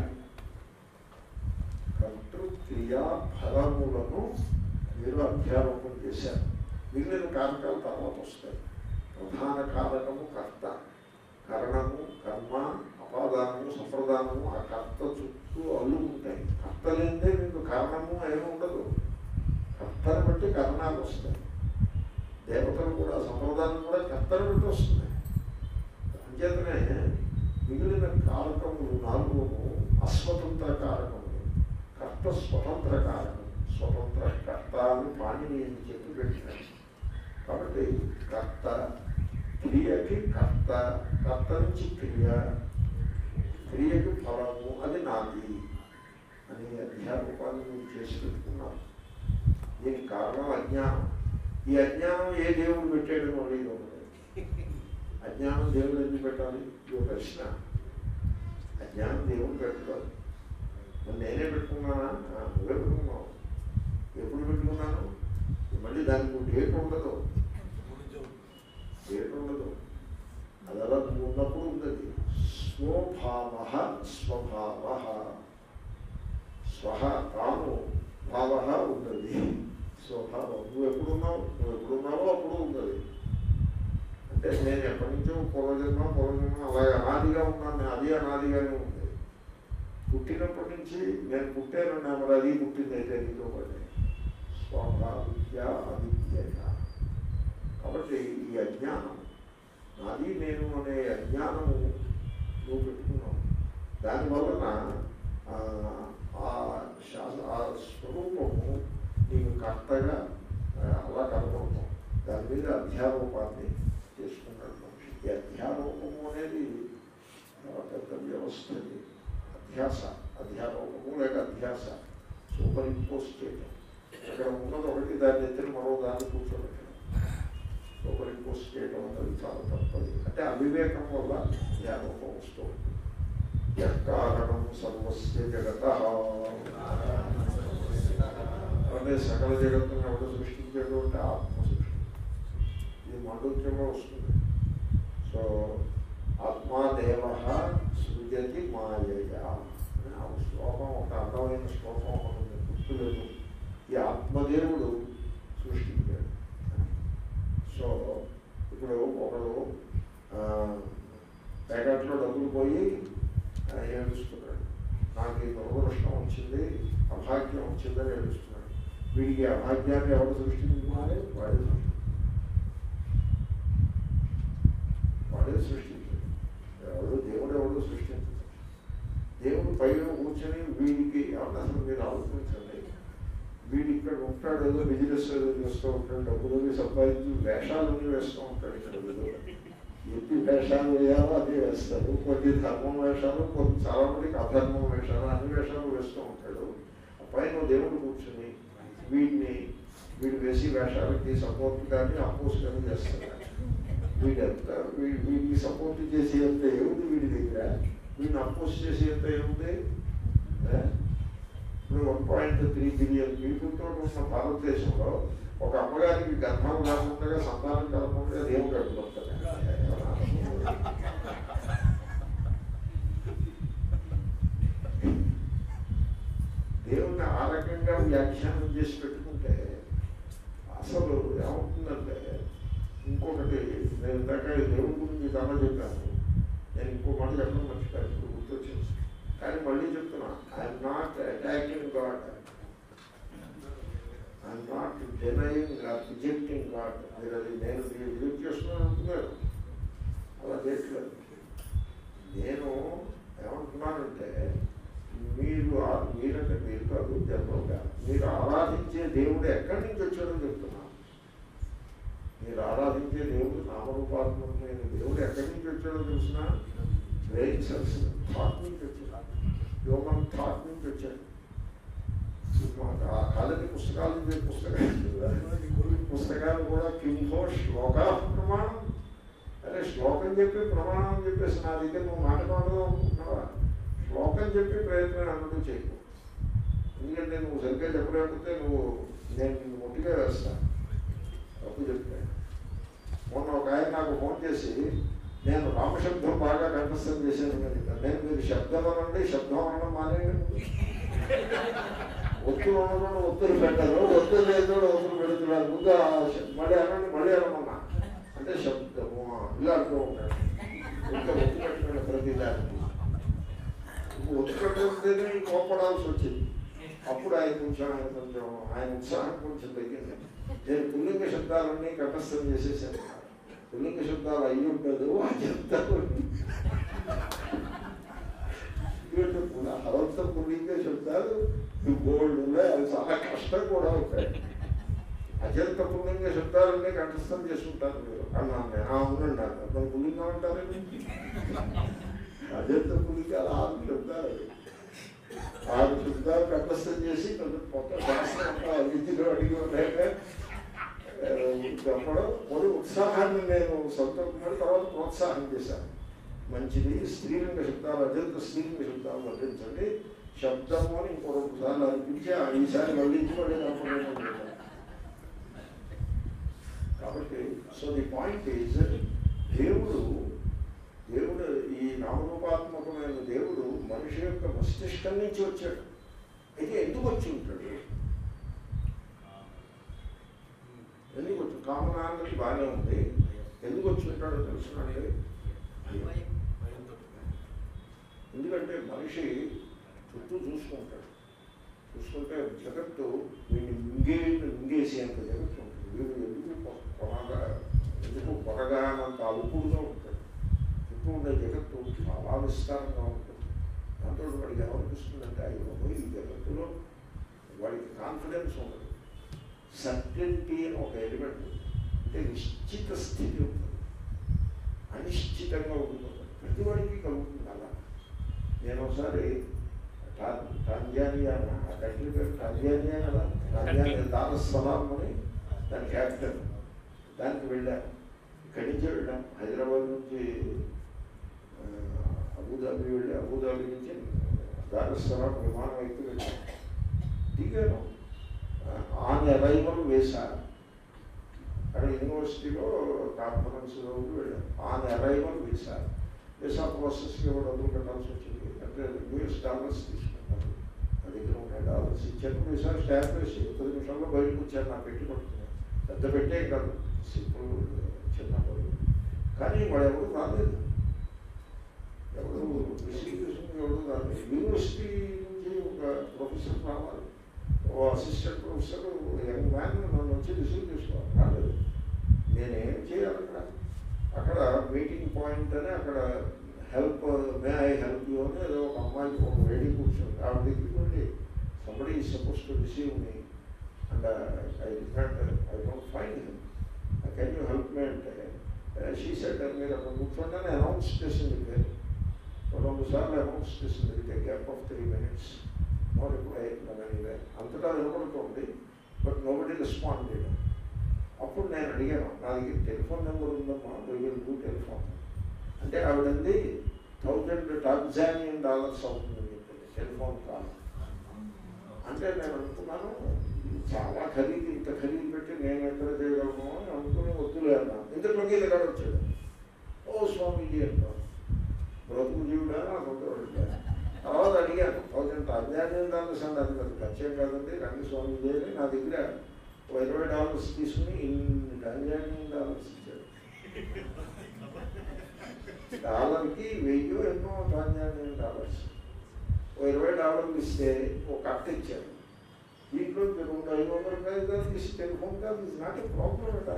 [SPEAKER 1] కర్తృ క్రియా ఫలములను మీరు అధ్యారోపణ చేశారు మిగిలిన కారకాలు తర్వాత వస్తాయి ప్రధాన కారకము కర్త కరణము కర్మ అపాదానము సంప్రదానము ఆ కర్త చుట్టూ అల్లుకుంటాయి కర్త లేదే మీకు కారణము ఏమి ఉండదు కర్తను బట్టి కరణాలు వస్తాయి దేవతలు కూడా సంప్రదాయం కూడా కర్తను బట్టి వస్తున్నాయి అంచేతనే మిగిలిన కారకములు నాలుగు అస్వతంత్ర కారకములు కర్త స్వతంత్ర కారకం స్వతంత్ర కర్త అని పాణిని అని చెప్పి పెట్టినారు కాబట్టి కర్త క్రియకి కర్త కర్త నుంచి క్రియ క్రియకి ఫలము అది నాది అనే అధ్యాయం అధ్యారూపాన్ని మీరు చేసి పెట్టుకున్నారు దీనికి కారణం అజ్ఞానం ఈ అజ్ఞానం ఏ దేవుడు పెట్టాడు మళ్ళీ ఉన్నది అజ్ఞానం దేవుడు ఎందుకు పెట్టాలి ఇది ప్రశ్న అజ్ఞానం దేవుడు పెట్టుకోవాలి మరి నేనే పెట్టుకున్నానా ఆ, నువ్వే పెట్టుకున్నావు ఎప్పుడు పెట్టుకున్నాను మళ్ళీ దానికి డేట్ ఉండదు డేట్ ఉండదు అది అలా నువ్వు ఉన్నప్పుడు ఉన్నది స్వభావ స్వభావ స్వహ తాను భావ ఉన్నది స్వభావం నువ్వు ఎప్పుడున్నావు నువ్వు ఎప్పుడున్నావో అప్పుడు ఉన్నది అంటే నేను ఎప్పటి నుంచో పూర్వజన్మ పూర్వజన్మ అలాగే అనాదిగా ఉన్నాను నేను అది అనాదిగానే ఉంది పుట్టినప్పటి నుంచి నేను పుట్టాను మరి అది పుట్టింది అయితే నీతో పడే స్వభావిద్య అవిద్య కాబట్టి ఈ అజ్ఞానం నాది నేను అనే అజ్ఞానము నువ్వు పెట్టుకున్నావు దానివలన ఆ, ఆ శాస ఆ స్వరూపము నీకు కర్తగా ఆ, అలా కనపడతాం దాని మీద అధ్యారూపాన్ని చేసుకున్నాడు మనిషి ఈ అధ్యారూపము అనేది చాలా పెద్ద వ్యవస్థ ఇది అధ్యాస అధ్యారూపము లేక అధ్యాస సూపర్ ఇంపోజ్ చేయడం ఇక్కడ ఉన్నది ఒకటి దాన్ని ఎత్తిన మరో దాన్ని కూర్చోబెట్టడం సూపర్ ఇంపోజ్ చేయడం అనేది చాలా తప్పది అంటే అవివేకం వల్ల జ్ఞాపకం వస్తూ ఉంటుంది యత్కారణం సర్వస్య జగత అంటే సకల జగత్తును ఎవరు సృష్టించాడు అంటే ఆత్మ సృష్టి ఇది మాండూక్యంలో వస్తుంది సో ఆత్మాదేవ సృజతి మాయయ అని ఆ శ్లోకం ఒక అందమైన శ్లోకం ఒకటి ఉంది గుర్తులేదు ఈ ఆత్మదేవుడు సృష్టించాడు సో ఇప్పుడు ఒకడు ఆ, ప్యాకెట్లో డబ్బులు పోయి ఆ, ఏడుస్తున్నాడు నాకు ఈ దురదృష్టం వచ్చింది అభాగ్యం వచ్చిందని ఏడుస్తున్నాడు వీడికి అభాగ్యాన్ని ఎవరు సృష్టించుకున్నారే వాడే సృష్టించాడు వాడే సృష్టించాడు ఎవరు దేవుడు ఎవరు సృష్టించాడు దేవుడు పైన కూర్చొని వీడికి ఏమన్నా అసలు మీరు ఆలోచించండి వీడు ఇక్కడ ఉంటాడు ఏదో బిజినెస్ ఏదో చేస్తూ ఉంటాడు డబ్బులు అవి సంపాదించి వేషాలన్నీ వేస్తూ ఉంటాడు ఇక్కడ ఏదో ఎన్ని వేషాలు వేయాలో అదే వేస్తారు కొన్ని ధర్మం వేషాలు కొన్ని చాలా మందికి అధర్మం వేషాలు అన్ని వేషాలు వేస్తూ ఉంటాడు ఆ పైన దేవుడు కూర్చొని వీడిని వీడు వేసి వేషాలకి సపోర్ట్ కానీ అపోజ్ కానీ చేస్తాడు వీడంతా వీ- వీడికి సపోర్ట్ చేసేంత ఏముంది వీడి దగ్గర వీడిని అపోజ్ చేసేంత ఏముంది ఏ? ఇప్పుడు వన్ పాయింట్ త్రీ బిలియన్ పీపుల్తో ఉన్న భారతదేశంలో ఒక అమ్మగారికి గర్భం కాకుండా సంతానం కలగకుండా దేవుడు అడ్డుకుంటాడు దేవుణ్ణి ఆ రకంగా వ్యాఖ్యానం చేసి పెట్టుకుంటే అసలు ఏమవుతుందంటే ఇంకొకటి నేను ఇందాక ఈ దేవుడి గురించి చాలా చెప్పాను నేను ఇంకో మాట చెప్పడం మర్చిపోయాను ఇప్పుడు గుర్తొచ్చింది కానీ మళ్ళీ చెప్తున్నా I'm not attacking God I'm not denying rejecting God మీరు అది నేను రిజెక్ట్ చేస్తున్నాను అంటున్నారు అలా చేయట్లేదు నేను ఏమంటున్నానంటే మీరు ఆ- మీరంటే మీరు కాదు జనరల్గా మీరు ఆరాధించే దేవుడు ఎక్కడి నుంచి వచ్చాడని చెప్తున్నాను మీరు ఆరాధించే దేవుడు నామరూపాత్మకమైన దేవుడు ఎక్కడి నుంచి వచ్చాడో తెలిసిన బ్రెయిన్ సెల్స్ థాట్ నుంచి వచ్చాడు హ్యూమన్ థాట్ నుంచి వచ్చాడు మా- ఆ కాలేజీ పుస్తకాల నుంచి పుస్తకాలు పుస్తకాలు కూడా కింహో శ్లోక ప్రమాణం అరే శ్లోకం చెప్పి ప్రమాణం అని చెప్పేసి నా దగ్గర నువ్వు మాట్లాడదు అనుకుంటున్నావా శ్లోకం చెప్పి ప్రయత్నం అన్నట్టు చేయకు ఎందుకంటే నువ్వు సరిగ్గా చెప్పలేకపోతే నువ్వు నేను నిన్ను ముట్టిగా వేస్తాను తప్పు చెప్తే మొన్న ఒక ఆయన నాకు ఫోన్ చేసి నేను రామశబ్దం బాగా కంఠస్థం చేశాను అని చెప్పాను. నేను మీరు శబ్దం అనండి శబ్దం అనడం మానేయండి ఒత్తులు ఉండడం ఒత్తులు పెట్టరు ఒత్తులు లేదు ఒత్తులు పెడుతున్నారు ముందు ఆ శ- మళ్ళీ అనండి మళ్ళీ అనమన్నా అంటే శబ్దము ఇలా అంటూ ఉంటాడు ఇంకా ఒత్తు పెట్టిన ప్రతి దానికి ఒత్తు పెట్టితేనే కోపడాల్సి వచ్చింది అప్పుడు ఆయన కొంచెం ఆయన కొంచెం ఆయన ఉత్సాహం కొంచెం తగ్గింది నేను పుల్లింగ శబ్దాలన్నీ కంఠస్థం చేసేసాను పుల్లింగ శబ్దాలు అయ్యి ఉండదు ఆ చెప్తాను ఎందుకంటే పుల్ల అవంత పుల్లింగ శబ్దాలు బోల్డ్ ఉన్నాయి అవి చాలా కష్టం కూడా ఉంటాయి అత్యంత పుల్లింగ శబ్దాలన్నీ కంఠస్థం చేసుకుంటారు మీరు అన్నాను నేను "ఆ, అవునండి అన్నారు మరి పుల్లింగం అంటారండి అత్యంత పుల్లింగాలు ఆరు శబ్దాలు అవి. ఆరు శబ్దాలు కంఠస్థం అది మొత్తం శాస్త్రం అంతా విద్యలో అడిగి లేక చెప్పడం మొదటి ఉత్సాహాన్ని నేను సంతోషపడి తర్వాత ప్రోత్సాహం చేశాను మంచిది స్త్రీలింగ శబ్దాలు అత్యంత స్త్రీలింగ శబ్దాలు వర్తించండి శబ్దము అని ఇంకో రెండు సార్లు అనిపించి ఆ ఈసారి మళ్ళీ మళ్ళీ నమ్మకం కాబట్టి సో ది పాయింట్ ఈజ్ దేవుడు దేవుడు ఈ నామరూపాత్మకమైన దేవుడు మనిషి యొక్క మస్తిష్కం నుంచి వచ్చాడు అయితే ఎందుకు వచ్చి ఉంటాడు ఎందుకు వచ్చి కామనాన్నది బాగానే ఉంది ఎందుకు వచ్చి ఉంటాడో తెలుసునండి ఎందుకంటే మనిషి చుట్టూ చూసుకుంటాడు చూసుకుంటే జగత్తు వీడిని మింగే మింగేసేంత జగత్తు ఉంటుంది వీడు ఎందుకు కొనగా ఎందుకు కొనగానంత అలుపుడుగా ఉంటాడు చుట్టూ ఉండే జగత్తు చాలా విస్తారంగా ఉంటుంది దాంతో వాడికి ఏమనిపిస్తుందంటే అయ్యో ఈ జగత్తులో వాడికి కాన్ఫిడెన్స్ ఉండదు సర్టెంటీ అని ఒక ఎలిమెంట్ ఉంది. అంటే నిశ్చిత స్థితి ఉంటుంది అనిశ్చితంగా ఉంటుంది ప్రతి వాడికి కలుగుతుంది అలా నేను ఒకసారి టా- టాంజానియా ఆ కంట్రీ పేరు టాంజానియా కదా టాంజానియా దారస్సలాం అని దాని క్యాపిటల్ దానికి వెళ్ళాను ఇక్కడి నుంచి వెళ్ళాం హైదరాబాద్ నుంచి ఆ, అబుదాబి వెళ్ళి అబుదాబి నుంచి దారస్సలాం విమానం ఎక్కి వెళ్ళాను దిగాను ఆన్ అరైవల్ వేశాను అక్కడ యూనివర్సిటీలో కాన్ఫరెన్స్లో వెళ్ళాను ఆన్ అరైవల్ వేశాను వీసా ప్రాసెస్కి కూడా డబ్బులు కట్టాల్సి వచ్చింది అంటే యూఎస్ డాలర్స్ తీసుకుంటారు నా దగ్గర ఉన్న డాలర్స్ ఇచ్చాను వీసా స్టాంప్ వేసి పది నిమిషాల్లో బయటకు వచ్చాను నా పెట్టి పడుతున్నాను పెద్ద పెట్టే కాదు సింపుల్ చిన్న పని కానీ వాడు ఎవరు రాలేదు ఎవరు రిసీవ్ చేసుకుని ఎవరు రాలేదు యూనివర్సిటీ నుంచి ఒక ప్రొఫెసర్ రావాలి ఓ అసిస్టెంట్ ప్రొఫెసర్ యంగ్ మ్యాన్ నన్ను వచ్చి రిసీవ్ చేసుకోవాలి రాలేదు నేనేం చేయాలి అక్కడ అక్కడ మీటింగ్ పాయింట్ అని అక్కడ help may I help you అని ఏదో ఒక అమ్మాయికి ఒక లేడీ కూర్చోండి ఆవిడ దగ్గరికి వెళ్ళి somebody suppose to receive me and I I don't find him can you help me అంటే షీ సెట్ మీరు అక్కడ కూర్చోండి అని అనౌన్స్ చేసింది పేరు రెండు సార్లు అనౌన్స్ చేసింది with gap of three minutes no reply anyway అంతటా వినపడుతుంది బట్ నో బడి రెస్పాండ్ చేయడం అప్పుడు నేను అడిగాను నా దగ్గర టెలిఫోన్ నెంబర్ ఉందమ్మా విల్ డూ టెలిఫోన్ అంటే ఆవిడంది థౌజండ్ టాక్సానియన్ డాలర్స్ అవుతుందని చెప్పింది టెలిఫోన్ కాల్ అంటే నేను అనుకున్నాను ఇది చాలా ఖరీదు ఇంత ఖరీదు పెట్టి నేను ఎక్కడ చేయగలను అని అనుకుని వద్దులే అన్నాను ఇంతలోకి ఇది ఎక్కడ వచ్చాడు ఓ స్వామీజీ అంటాను బ్రతుకు జీవుడా నాకు తర్వాత అడిగాను థౌజండ్ టాక్సానియన్ డాలర్స్ అంటే అది పెద్ద ఖర్చేం కాదండి రంగ స్వామీజీ అని నా దగ్గర ఓ ఇరవై డాలర్స్ తీసుకుని ఇన్ని టాంజానియన్ డాలర్స్ ఇచ్చాడు డాలర్కి వెయ్యి ఎన్నో టాంజానియన్ డాలర్స్ ఓ ఇరవై డాలర్లు ఇస్తే ఒక కట్ట ఇచ్చారు దీంట్లో రెండు ఐదు వందల రూపాయలు తీసి టెలిఫోన్ కాదు ఇస్ నాట్ ఎ ప్రాబ్లం అట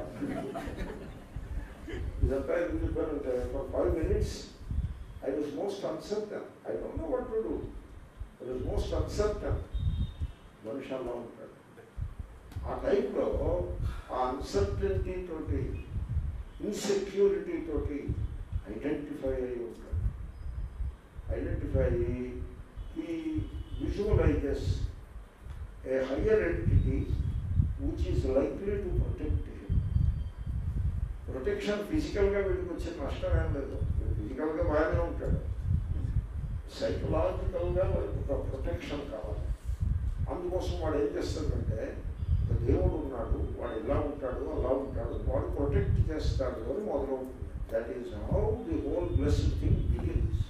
[SPEAKER 1] ఇదంతా ఎందుకు చెప్పారంటే for five minutes I was most uncertain I don't know what to do I was most uncertain మనిషి అలా ఉంటాడు ఆ టైంలో ఆ అన్సర్టనిటీ తోటి ఇన్సెక్యూరిటీ తోటి ఐడెంటిఫై అయి ఉంటాడు ఐడెంటిఫై అయ్యి ఈ visualises a higher entity which is likely to protect protection ఫిజికల్గా వీడికి వచ్చే నష్టం ఏం లేదు ఫిజికల్గా బాగానే ఉంటాడు సైకలాజికల్గా ఒక ప్రొటెక్షన్ కావాలి అందుకోసం వాడు ఏం చేస్తాడంటే ఒక దేవుడు ఉన్నాడు వాడు ఇలా ఉంటాడు అలా ఉంటాడు వాడు ప్రొటెక్ట్ చేస్తాడు అని మొదలవుతుంది that is how the whole blessed thing begins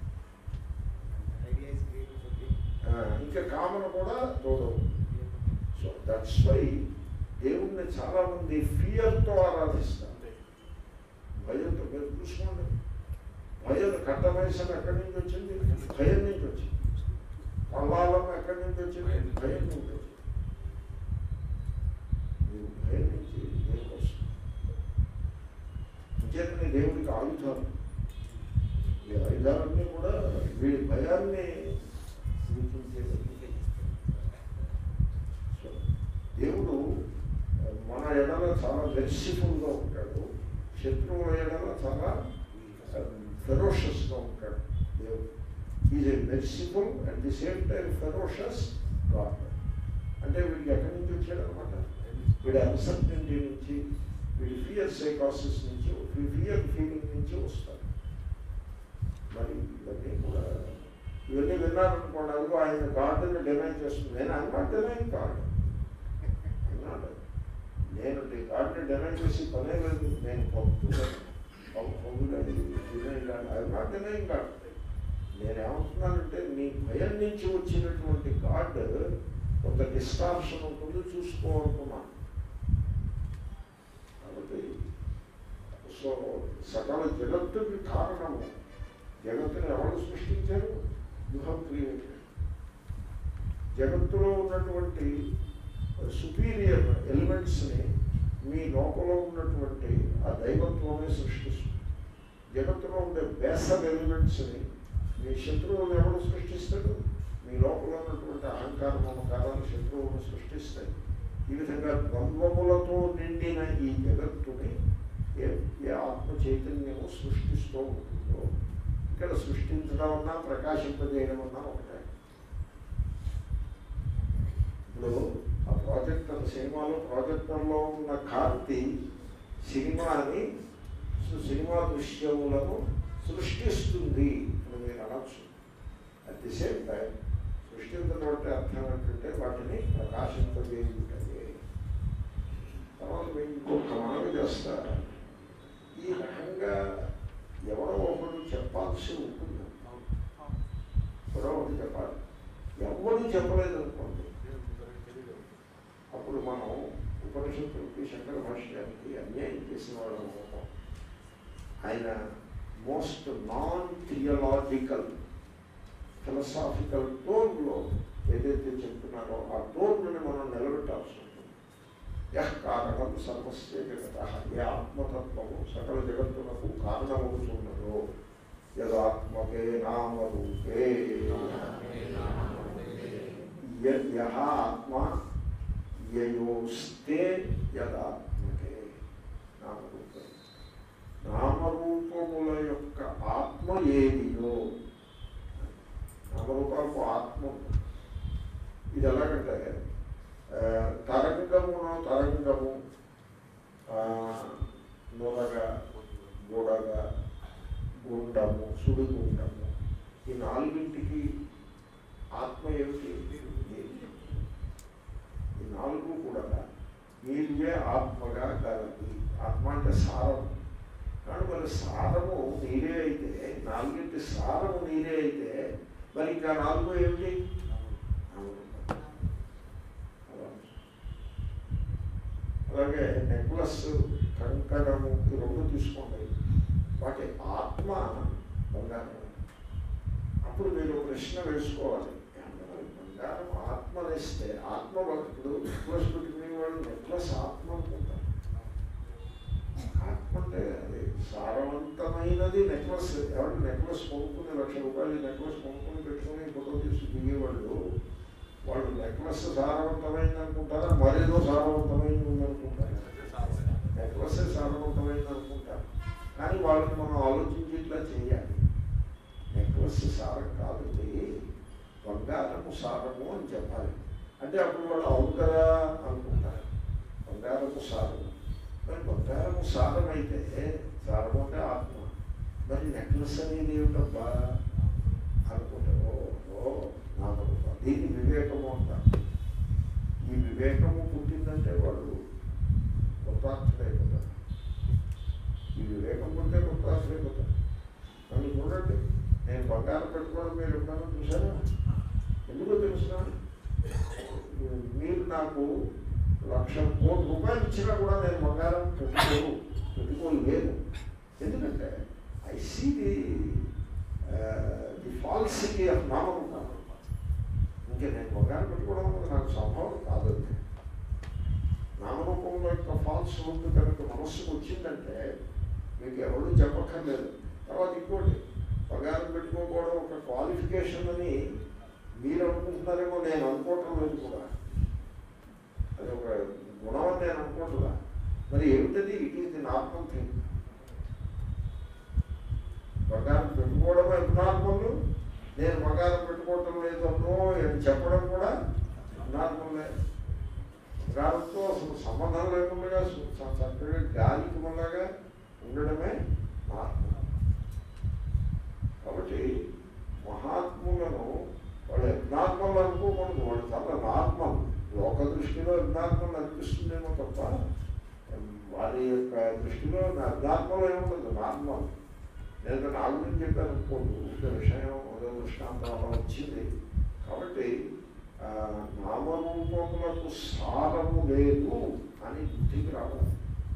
[SPEAKER 1] ఇంకా కామన్ కూడా తోడవు సో దట్స్ వై దేవుణ్ణి చాలా మంది ఫియర్తో ఆరాధిస్తారు భయంతో మీరు చూసుకోండి భయం కట్టమేసం ఎక్కడి నుంచి వచ్చింది భయం నుంచి వచ్చింది పల్లాలం ఎక్కడి నుంచి వచ్చింది భయం నుంచి వచ్చింది మీరు భయం నుంచి దేవుడికి వస్తుంది ఇంకేతనే దేవుడికి ఆయుధాలు ఈ ఆయుధాలన్నీ కూడా వీడి భయాన్ని సూచించేది సో దేవుడు మన ఎడల చాలా మెర్సిఫుల్గా ఉంటాడు శత్రువుల ఎడల చాలా ఫెరోషస్గా ఉంటాడు దేవుడు is a merciful at the same time ferocious god అంటే వీడికి ఎక్కడి నుంచి వచ్చాడు అనమాట వీడి అన్సర్టనిటీ నుంచి వీడి ఫియర్ సైకాసిస్ నుంచి ఫియర్ ఫీలింగ్ నుంచి వస్తారు మరి ఇవన్నీ కూడా ఇవన్నీ విన్నారనుకోండి అదిగో ఆయన గాడ్ని డినై చేస్తుంది నేను అన్నా డినై కాదు అన్నాడు నేను గాడ్ని డినై చేసి పనే లేదు నేను పంపుతున్నాను డినై కాదు నేనేమంటున్నానంటే నీ భయం నుంచి వచ్చినటువంటి గాడ్ కొంత డిస్టార్షన్ ఉంటుంది చూసుకోవాలనుకున్నాను కాబట్టి సో సకల జగత్తుకి కారణము జగత్తుని ఎవరు సృష్టించారు యు హ్యావ్ క్రియేటెడ్ జగత్తులో ఉన్నటువంటి సుపీరియర్ ఎలిమెంట్స్ని మీ లోపల ఉన్నటువంటి ఆ దైవత్వమే సృష్టిస్తుంది జగత్తులో ఉండే బేసర్ ఎలిమెంట్స్ని మీ శత్రువులు ఎవరు సృష్టిస్తాడు మీ లోపల ఉన్నటువంటి అహంకార మమకారాలు శత్రువులను సృష్టిస్తాయి ఈ విధంగా ద్వంద్వములతో నిండిన ఈ జగత్తుని ఏ ఏ ఆత్మ చైతన్యము సృష్టిస్తూ ఉంటుందో ఇక్కడ సృష్టించడం అన్నా ప్రకాశింపజేయడం అన్నా ఒకటే ఇప్పుడు ఆ ప్రాజెక్టర్ సినిమాలో ప్రాజెక్టర్లో ఉన్న కాంతి సినిమాని సినిమా దృశ్యములను సృష్టిస్తుంది అని మీరు అనొచ్చు అట్ ది సేమ్ టైం సృష్టించడం అంటే అర్థం ఏంటంటే వాటిని ప్రకాశింపజేయుటయే తర్వాత మీరు ఇంకొక మనవి చేస్తా ఈ రకంగా ఎవరో ఒకరు చెప్పాల్సి ఉంటుంది ఎవరో ఒకటి చెప్పాలి ఎవరు చెప్పలేదు అనుకోండి అప్పుడు మనం ఉపనిషత్తులకి శంకర భాష్యానికి అన్యాయం చేసిన వాళ్ళం అవుతాం ఆయన మోస్ట్ నాన్ థియలాజికల్ ఫిలసాఫికల్ టోన్లో ఏదైతే చెప్తున్నారో ఆ టోన్ని మనం నిలబెట్టాల్సి ఉంటుంది యహ్ కారణం సర్వస్య జగత ఏ ఆత్మతత్వము సకల జగత్తునకు కారణమవుతున్నదో యదాత్మకే నామరూపే య- యహ ఆత్మ యయోస్తే యదాత్మకే నామరూపే నామరూపముల యొక్క ఆత్మ ఏదియో నామరూపాలకు ఆత్మ ఉంది. ఇది ఎలాగంటే ఆ, తరంగమున తరంగము ఆ, నొరగ గొడగ గుండము సుడిగుండము ఈ నాలుగింటికి ఆత్మ ఏమిటి నీరు. ఈ నాలుగు కూడా నీరువే ఆత్మగా కలది ఆత్మ అంటే సారం కానీ మరి సారము నీరే అయితే నాలుగింటి సారము నీరే అయితే మరి ఇంకా నాలుగు ఏమిటి అలా. అలాగే నెక్లెస్ కంకణము ఈ రెండు తీసుకోండి వాటి ఆత్మ బంగారం అప్పుడు మీరు ప్రశ్న వేసుకోవాలి ఏమన్నా మరి బంగారం ఆత్మ వేస్తే ఆత్మ ఇప్పుడు నెక్లెస్ పెట్టుకునే వాళ్ళు నెక్లెస్ ఆత్మ అనుకుంటారు ఆత్మ అంటే అది సారవంతమైనది నెక్లెస్ ఎవరు నెక్లెస్ కొనుక్కుని లక్ష రూపాయలు నెక్లెస్ కొనుక్కొని పెట్టుకుని ఫోటో తీసి దిగేవాళ్ళు వాళ్ళు నెక్లెస్ సారవంతమైంది అనుకుంటారా మరేదో సారవంతమైంది ఉందనుకుంటారు నెక్లెస్ సారవంతమైంది అనుకుంటారు కానీ వాళ్ళని మనం ఆలోచించి ఇట్లా చేయాలి నెక్లెస్ సారం కాదు ఇది బంగారము సారము అని చెప్పాలి అంటే అప్పుడు వాళ్ళు అవును కదా అనుకుంటారు బంగారము సారము మరి బంగారము సారం అయితే సారం అంటే ఆత్మ మరి నెక్లెస్ అనేది ఏమిటబ్బా అనుకుంటే ఓ నామరూప దీన్ని వివేకము అంటారు ఈ వివేకము పుట్టిందంటే వాళ్ళు కృతార్థుడైపోతారు ఈ వివేకం పుట్టే కృతార్థుడైపోతారు నన్ను చూడండి నేను బంగారం పెట్టుకోవడం మీరు ఎప్పుడైనా చూసారా ఎందుకో తెలుసునా మీరు నాకు లక్ష కోటి రూపాయలు ఇచ్చినా కూడా నేను బంగారం పెట్టుకోను పెట్టుకోలేదు ఎందుకంటే I see the the falsity of నామరూపాలు ఇంకా నేను బంగారం పెట్టుకోవడం అనేది నాకు సంభవం కాదు అది. నామరూపంలో యొక్క ఫాల్స్ ఉంది కనుక మనస్సుకు వచ్చిందంటే మీకు ఎవరు చెప్పక్కర్లేదు తర్వాత ఇంకోటి బంగారం పెట్టుకోకపోవడం ఒక క్వాలిఫికేషన్ అని మీరు అనుకుంటున్నారేమో నేను అనుకోవటం లేదు కూడా అది ఒక గుణం అని నేను అనుకుంటున్నా మరి ఏమిటది it is the normal thing బంగారం పెట్టుకోవడం నార్మల్ నేను బంగారం పెట్టుకోవటం లేదు అన్నో అని చెప్పడం కూడా నార్మల్లే దృష్టిలో అజ్ఞాత్మం అనిపిస్తుందేమో తప్ప వారి యొక్క దృష్టిలో అజ్ఞాత్మలో ఏముండదు నార్మల్ నేను నా గురించి చెప్పాను అనుకోండి ఒక విషయం ఏదో దృష్టాంతం అలా వచ్చింది కాబట్టి ఆ, నామరూపములకు సారము లేదు అని బుద్ధికి రావాలి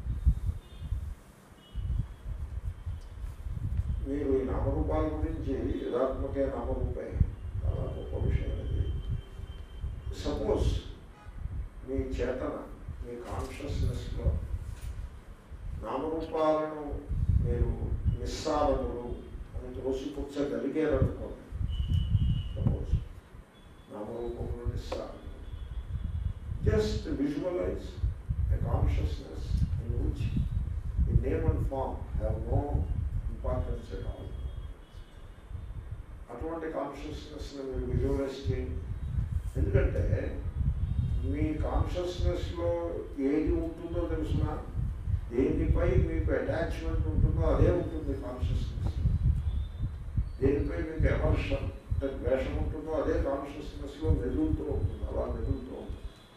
[SPEAKER 1] మీరు ఈ నామరూపాల గురించి యథాత్మకే నామరూపే చాలా గొప్ప విషయం ఇది సపోజ్ మీ చేతన మీ కాన్షియస్నెస్లో నామరూపాలను మీరు నిస్సారములు అని త్రోసిపుచ్చగలిగారనుకోండి సపోజ్ నామరూపములు నిస్సారములు just visualise a consciousness in which the name and form have no importance at all అటువంటి కాన్షియస్నెస్ని మీరు విజువలైజ్ చేయండి ఎందుకంటే మీ కాన్షియస్నెస్లో ఏది ఉంటుందో తెలిసిన దేనిపై మీకు అటాచ్మెంట్ ఉంటుందో అదే ఉంటుంది కాన్షియస్నెస్ దేనిపై మీకు ఎమర్షన్ అంటే ద్వేషం ఉంటుందో అదే కాన్షియస్నెస్లో మెదులుతూ ఉంటుంది అలా మెదులుతూ ఉంటుంది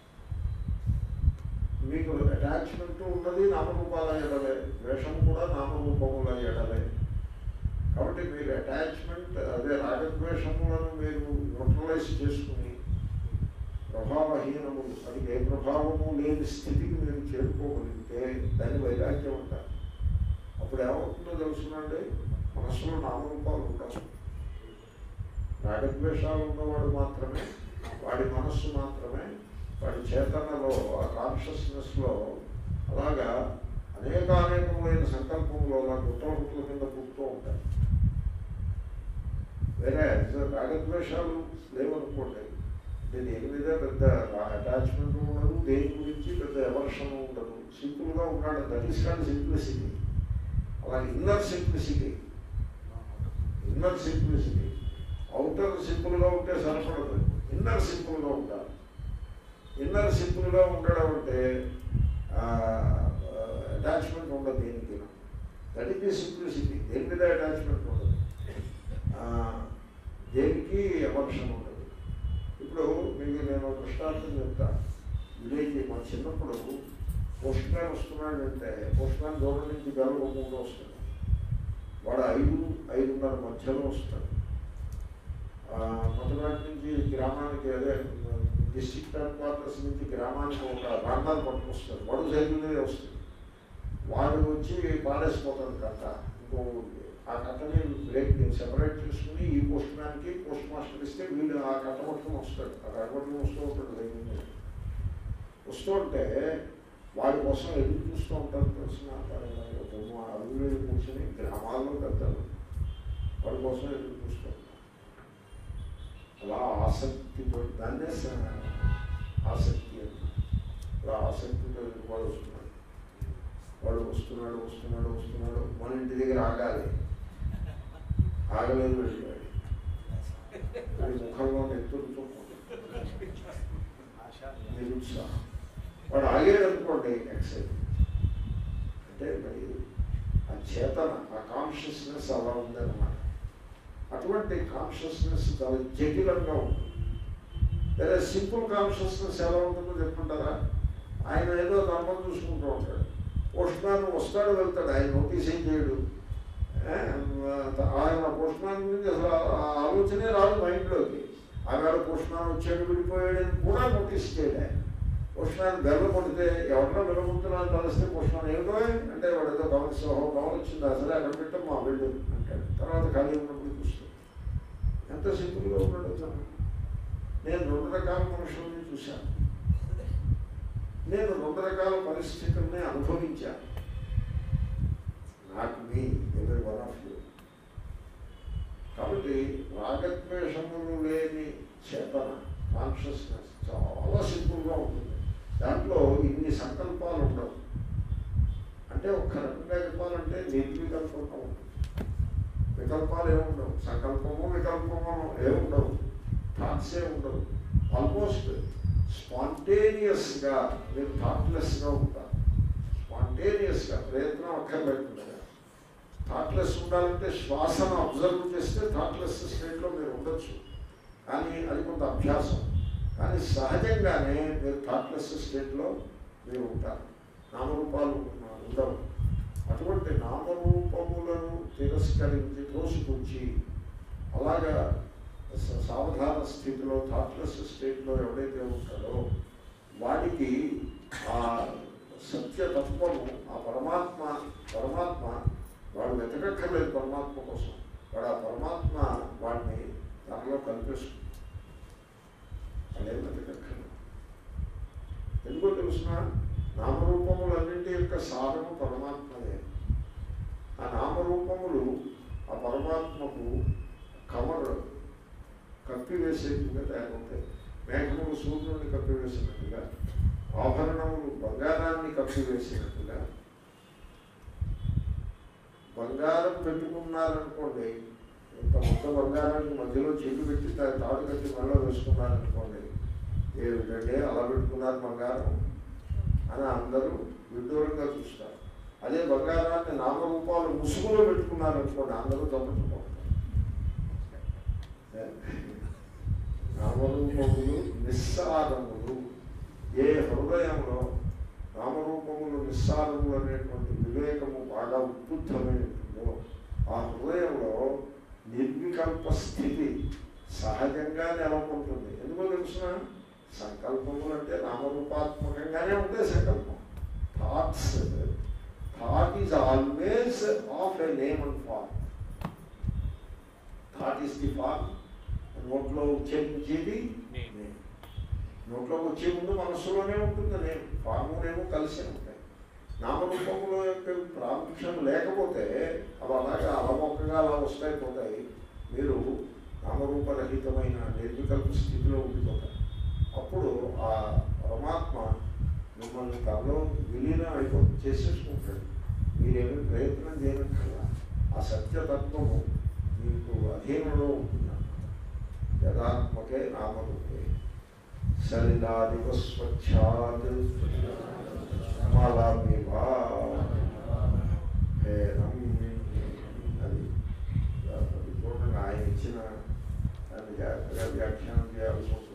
[SPEAKER 1] మీకు అటాచ్మెంట్ ఉన్నది నామరూపాల ఎడలే ద్వేషం కూడా నామరూపముల ఎడలే కాబట్టి మీరు అటాచ్మెంట్ అదే రాగద్వేషములను మీరు న్యూట్రలైజ్ చేసుకుని ప్రభావహీనము అది ఏ ప్రభావము లేని స్థితికి మీరు చేరుకోగలిగితే దాన్ని వైరాగ్యం అంటారు అప్పుడు ఏమవుతుందో తెలుసునండి మనసులో నామరూపాలు ఉంటారు రాగద్వేషాలు ఉన్నవాడు మాత్రమే వాడి మనస్సు మాత్రమే వాడి చేతనలో ఆ కాన్షియస్నెస్లో అలాగా అనేక అనేకములైన సంకల్పములు అలా గుట్టల గుట్టల కింద పుడుతూ ఉంటాయి వేరే రాగద్వేషాలు లేవనుకోండి అంటే దేని మీద పెద్ద అటాచ్మెంట్ ఉండదు దేని గురించి పెద్ద ఎవర్షన్ ఉండదు సింపుల్గా ఉన్నాడు దట్ ఈస్ కాల్డ్ సింప్లిసిటీ అలాగే inner simplicity inner simplicity outer సింపుల్గా ఉంటే సరిపడదు ఇన్నర్ సింపుల్గా ఉండాలి ఇన్నర్ సింపుల్గా ఉండడం అంటే అటాచ్మెంట్ ఉండదు దేనికి దట్ ఈస్ ది సింప్లిసిటీ దేని మీద అటాచ్మెంట్ ఉండదు ఆ, దేనికి ఎవర్షన్ ఉండదు ఇప్పుడు మీకు నేను ఒక దృష్టాంతం చెప్తా విలేజ్ మా చిన్నప్పుడు పోస్ట్ మ్యాన్ వస్తున్నాడంటే పోస్ట్ మ్యాన్ దూరం నుంచి గెలవకుండా వస్తాడు వాడు ఐదు ఐదున్నర మధ్యలో వస్తాడు ఆ, మొట్టమొదటి నుంచి గ్రామానికి అదే డిస్ట్రిక్ట్ హెడ్ క్వార్టర్స్ నుంచి గ్రామానికి ఒక రాండాలు పట్టుకొస్తాడు వాడు సైకిల్ మీద వస్తాడు వాడు వచ్చి పాడేసిపోతాడు కట్ట ఇంకో ఊరికి. ఆ కట్టని బ్రేక్ సెపరేట్ చేసుకుని ఈ పోస్ట్ మ్యాన్కి పోస్ట్ మాస్టర్ ఇస్తే వీళ్ళు ఆ కట్ట పట్టుకుని వస్తాడు ఆ కట్ట పట్టుకుని వస్తూ ఉంటాడు సైకిల్ మీద వస్తూ ఉంటే వాడి కోసం ఎదురు చూస్తూ ఉంటారు తెలిసిన అభివృద్ధి కూర్చొని గ్రామాల్లో పెద్దలు వాడి కోసం ఎదురు చూస్తూ ఉంటారు అలా ఆసక్తితో దాన్నే స- ఆసక్తి అని అలా ఆసక్తితో వాడు వస్తున్నాడు వాడు వస్తున్నాడు వస్తున్నాడు వస్తున్నాడు మన ఇంటి దగ్గర ఆగాలి ఆగలేదు వెళ్ళిపోయాడు వాడి ముఖంలో నెత్తురుతో నిరుత్సాహం వాడు ఆగాడు అనుకోండి ఎక్సైట్ అంటే మరి ఆ చేతన ఆ కాన్షియస్నెస్ అలా ఉందన్నమాట అటువంటి కాన్షియస్నెస్ చాలా జటిలంగా ఉంటుంది లేదా సింపుల్ కాన్షియస్నెస్ ఎలా ఉంటుందో చెప్పుకుంటారా ఆయన ఏదో ధర్మం చూసుకుంటూ ఉంటాడు పోస్ట్ మ్యాన్ వస్తాడు వెళ్తాడు ఆయన నోటీస్ ఏం చేయడు ఏ, ఆయన పోస్ట్ మ్యాన్ గురించి అసలు ఆ ఆలోచనే రాదు మైండ్లోకి ఆగాడు పోస్ట్ మ్యాన్ వచ్చాడు విడిపోయాడని కూడా నోటీస్ చేయడు ఆయన పోస్ట్ మ్యాన్ బెల్ల కొడితే ఎవరినో వెళ్ళబోతున్నాను కలిస్తే పోస్ట్ మ్యాన్ ఏమిటో అంటే వాడు ఏదో గమనిస్తే ఓహో గమనించింది అసలే అక్కడ పెట్టాం మా వెళ్ళు అంటాడు తర్వాత ఖాళీ ఉన్నప్పుడు చూస్తాడు ఎంత సింపుల్గా ఉన్నాడు తను నేను రెండు రకాల మనుషుల్ని చూశాను నేను రెండు రకాల పరిస్థితుల్ని అనుభవించాను నాకు మీ ఎవరి వన్ ఆఫ్ యూ కాబట్టి రాగద్వేషములు లేని చేతన కాన్షియస్నెస్ చాలా సింపుల్గా ఉంటుంది దాంట్లో ఇన్ని సంకల్పాలు ఉండవు అంటే ఒక్క రకంగా చెప్పాలంటే నిర్వికల్పంగా ఉంటుంది వికల్పాలు ఏముండవు సంకల్పము వికల్పము ఏముండవు థాట్స్ ఏ ఉండవు ఆల్మోస్ట్ స్పాంటేనియస్గా మీరు థాట్లెస్గా ఉంటారు స్పాంటేనియస్గా ప్రయత్నం అక్కర్లేకుండా థాట్లెస్ ఉండాలంటే శ్వాసను అబ్జర్వ్ చేస్తే థాట్లెస్ స్టేట్లో మీరు ఉండొచ్చు కానీ అది కొంత అభ్యాసం కానీ సహజంగానే మీరు థాట్లెస్ స్టేట్లో మీరు ఉంటారు నామరూపాలు ఉండవు అటువంటి నామరూపములను తిరస్కరించి తోసిపుచ్చి అలాగా స- సావధాన స్థితిలో థాట్లెస్ స్టేట్లో ఎవడైతే ఉంటాడో వాడికి ఆ సత్యతత్వము ఆ పరమాత్మ పరమాత్మ వాడు వెతకక్కర్లేదు పరమాత్మ కోసం వాడు ఆ పరమాత్మ వాడిని తనలో కల్పిస్తుంది అదే వెతకక్కర్లేదు ఎందుకో తెలుసిన నామరూపములన్నింటి యొక్క సారము పరమాత్మయే ఆ నామరూపములు ఆ పరమాత్మకు కవర్ కప్పివేసేట్టుగా తయారవుతాయి మేఘములు సూర్యుడిని కప్పివేసినట్టుగా ఆభరణములు బంగారాన్ని కప్పివేసినట్టుగా బంగారం పెట్టుకున్నారనుకోండి ఇంత మొత్తం బంగారానికి మధ్యలో చెట్టు పెట్టి తా- తాడు కట్టి మెల్ల వేసుకున్నారనుకోండి ఏమిటంటే అలా పెట్టుకున్నారు బంగారం అని అందరూ విడ్డూరంగా చూస్తారు అదే బంగారాన్ని నామరూపాలు ముసుగులో పెట్టుకున్నారనుకోండి అందరూ తప్పుకుంటారు నామరూపములు నిస్సారములు ఏ హృదయంలో నామరూపములు నిస్సారములు అనేటువంటి వివేకము బాగా ఉద్బుద్ధమై ఉంటుందో ఆ హృదయంలో నిర్వికల్ప స్థితి సహజంగా నెలకొంటుంది ఎందుకో తెలుసిన సంకల్పములు అంటే నామరూపాత్మకంగానే ఉంటాయి సంకల్పం thoughts thought is always of a name and form thought is the form నోట్లో ఉచ్చేది
[SPEAKER 2] నేను.
[SPEAKER 1] నోట్లో వచ్చే ముందు మనస్సులోనే ఉంటుంది నేను ఫార్మునేమో కలిసి ఉంటాయి నామరూపముల యొక్క ప్రాముఖ్యం లేకపోతే అవి అలాగా అలమొక్కగా అలా వస్తాయి పోతాయి మీరు నామరూపరహితమైన నిర్వికల్ప స్థితిలో ఉండిపోతారు అప్పుడు ఆ పరమాత్మ మిమ్మల్ని తనలో విలీనం అయిపో చేసేసుకుంటాడు మీరేమీ ప్రయత్నం చేయనక్కర్లా ఆ సత్యతత్వము మీకు అధీనంలో ఉంటున్నాను యథాత్మకే నామరూపే సలిలాదివ స్వచ్ఛాద్ మలమివా హేరం అది అది చూడండి ఆయన ఇచ్చిన దాన్ని జాగ్రత్తగా వ్యాఖ్యానం చేయాల్సి ఉంటుంది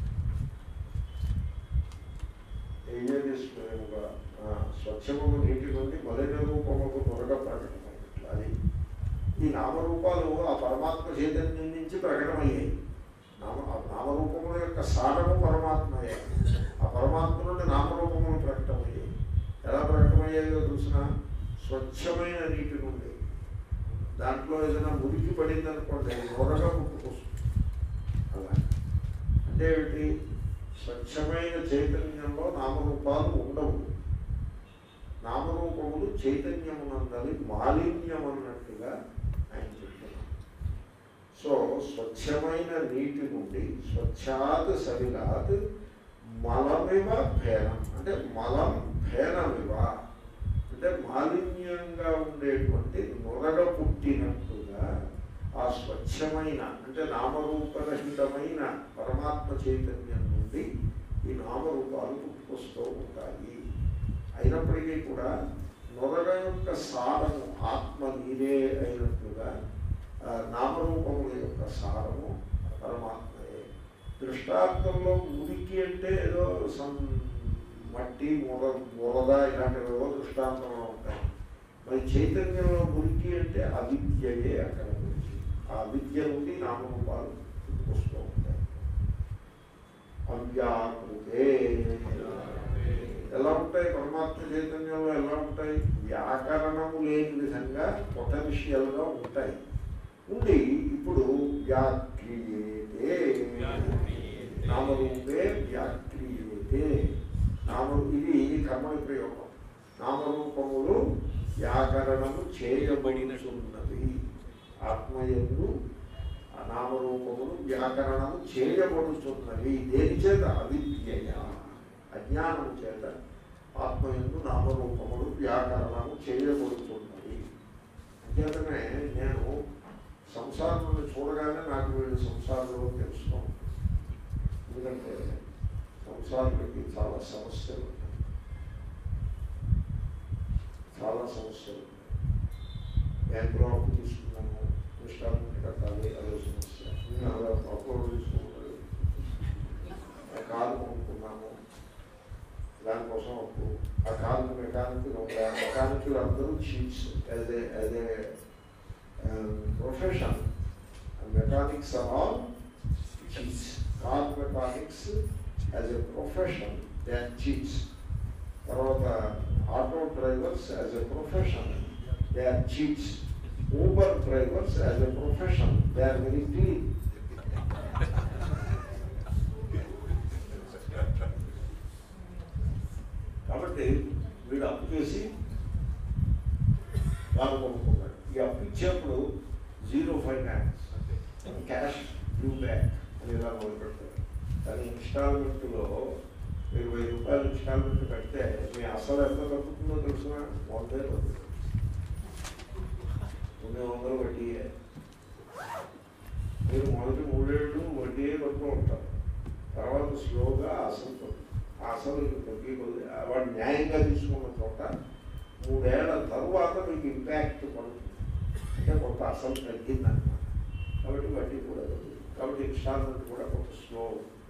[SPEAKER 1] తేజస్వయముగా స్వచ్ఛముగు నీటి నుండి మలిన రూపముకు త్వరగా ప్రకటమైనట్లు అది ఈ నామరూపాలు ఆ పరమాత్మ చైతన్యం నుంచి ప్రకటమయ్యాయి నామ ఆ నామరూపముల యొక్క సారము పరమాత్మయే ఆ పరమాత్మ నుండి నామరూపములు ప్రకటమయ్యాయి ఎలా ప్రకటమయ్యాయో చూసిన స్వచ్ఛమైన నీటి నుండి దాంట్లో ఏదైనా మురికి పడింది అనుకోండి నొరగా పుట్టుకొస్తుంది అలా అంటే ఏమిటి స్వచ్ఛమైన చైతన్యంలో నామరూపాలు ఉండవు నామరూపములు చైతన్యమునందలి మాలిన్యం అన్నట్టుగా ఆయన చెప్తున్నారు సో స్వచ్ఛమైన నీటి నుండి స్వచ్ఛాత్ సరిలాత్ మలమివ భేనం అంటే మలం భేనమివ అంటే మాలిన్యంగా ఉండేటువంటి నొరగ పుట్టినట్టుగా ఆ స్వచ్ఛమైన అంటే నామరూపరహితమైన పరమాత్మ చైతన్యం నుండి ఈ నామరూపాలు పుట్టుకొస్తూ ఉంటాయి అయినప్పటికీ కూడా నొరగ యొక్క సారము ఆత్మ నీరే అయినట్లుగా ఆ, నామరూపముల యొక్క సారము పరమాత్మయే దృష్టార్థంలో మురికి అంటే ఏదో సం మట్టి ముర మురద ఇలాంటివేవో దృష్టాంతంలో ఉంటాయి మరి చైతన్యంలో మురికి అంటే అవిద్యయే అక్కడ గురించి ఆ విద్య నుండి నామరూపాలు పుట్టుకొస్తూ ఉంటాయి అవ్యాకృతే ఎలా ఉంటాయి పరమాత్మ చైతన్యంలో ఎలా ఉంటాయి వ్యాకరణము లేని విధంగా పొటెన్షియల్గా ఉంటాయి ఉండి ఇప్పుడు వ్యాక్రియతే నామరూపే వ్యాక్రియతే నామ ఇది కర్మని ప్రయోగం నామరూపములు వ్యాకరణము చేయబడినట్టున్నవి ఆత్మయందు ఆ నామరూపములు వ్యాకరణము చేయబడుతున్నవి దేని చేత అవిద్యయ అజ్ఞానము చేత ఆత్మయందు నామరూపములు వ్యాకరణము చేయబడుతున్నవి అంచేతనే నేను సంసారంలో చూడగానే నాకు వీళ్ళు సంసారంలో తెలుసుకో ఎందుకంటే సంసారులకి చాలా సమస్యలు ఉంటాయి చాలా సమస్యలు ఉంటాయి బ్యాంకులో అప్పు తీసుకున్నాము ఇన్స్టాల్మెంట్ కట్టాలి అదే సమస్య అప్పులు తీసుకుంటారు కారు దానికోసం అప్పు ఆ కారు మెకానిక్ మెకానిక్లు అందరూ cheats as a as a profession mechanics are all cheats car mechanics as a profession they are cheats తర్వాత auto drivers as a profession they are cheats Uber drivers as a profession they are very clean కాబట్టి వీడు అప్పు చేసి వాళ్ళు కొనుక్కున్నాడు ఈ అప్పు ఇచ్చేప్పుడు zero finance cash due back అని ఇలా మొదలు పెడతారు కానీ ఇన్స్టాల్మెంట్లో మీరు వెయ్యి రూపాయలు ఇన్స్టాల్మెంట్ కడితే మీ అసలు ఎంత తగ్గుతుందో తెలుసిన వందే తగ్గుతుంది తొమ్మిది వందలు వడ్డీయే మీరు మొదటి మూడేళ్ళు వడ్డీయే కడుతూ ఉంటారు తర్వాత స్లోగా అసలు తగ్గుతుంది. ఆ అసలు తగ్గి కొద్ది- వాడు న్యాయంగా తీసుకున్న చోట మూడేళ్ల తరువాత మీకు ఇంపాక్ట్ పడుతుంది అంటే కొంత అసలు తగ్గిందన్నమాట కాబట్టి వడ్డీ కూడా తగ్గింది కాబట్టి ఇన్స్టాల్మెంట్ కూడా కొంత slow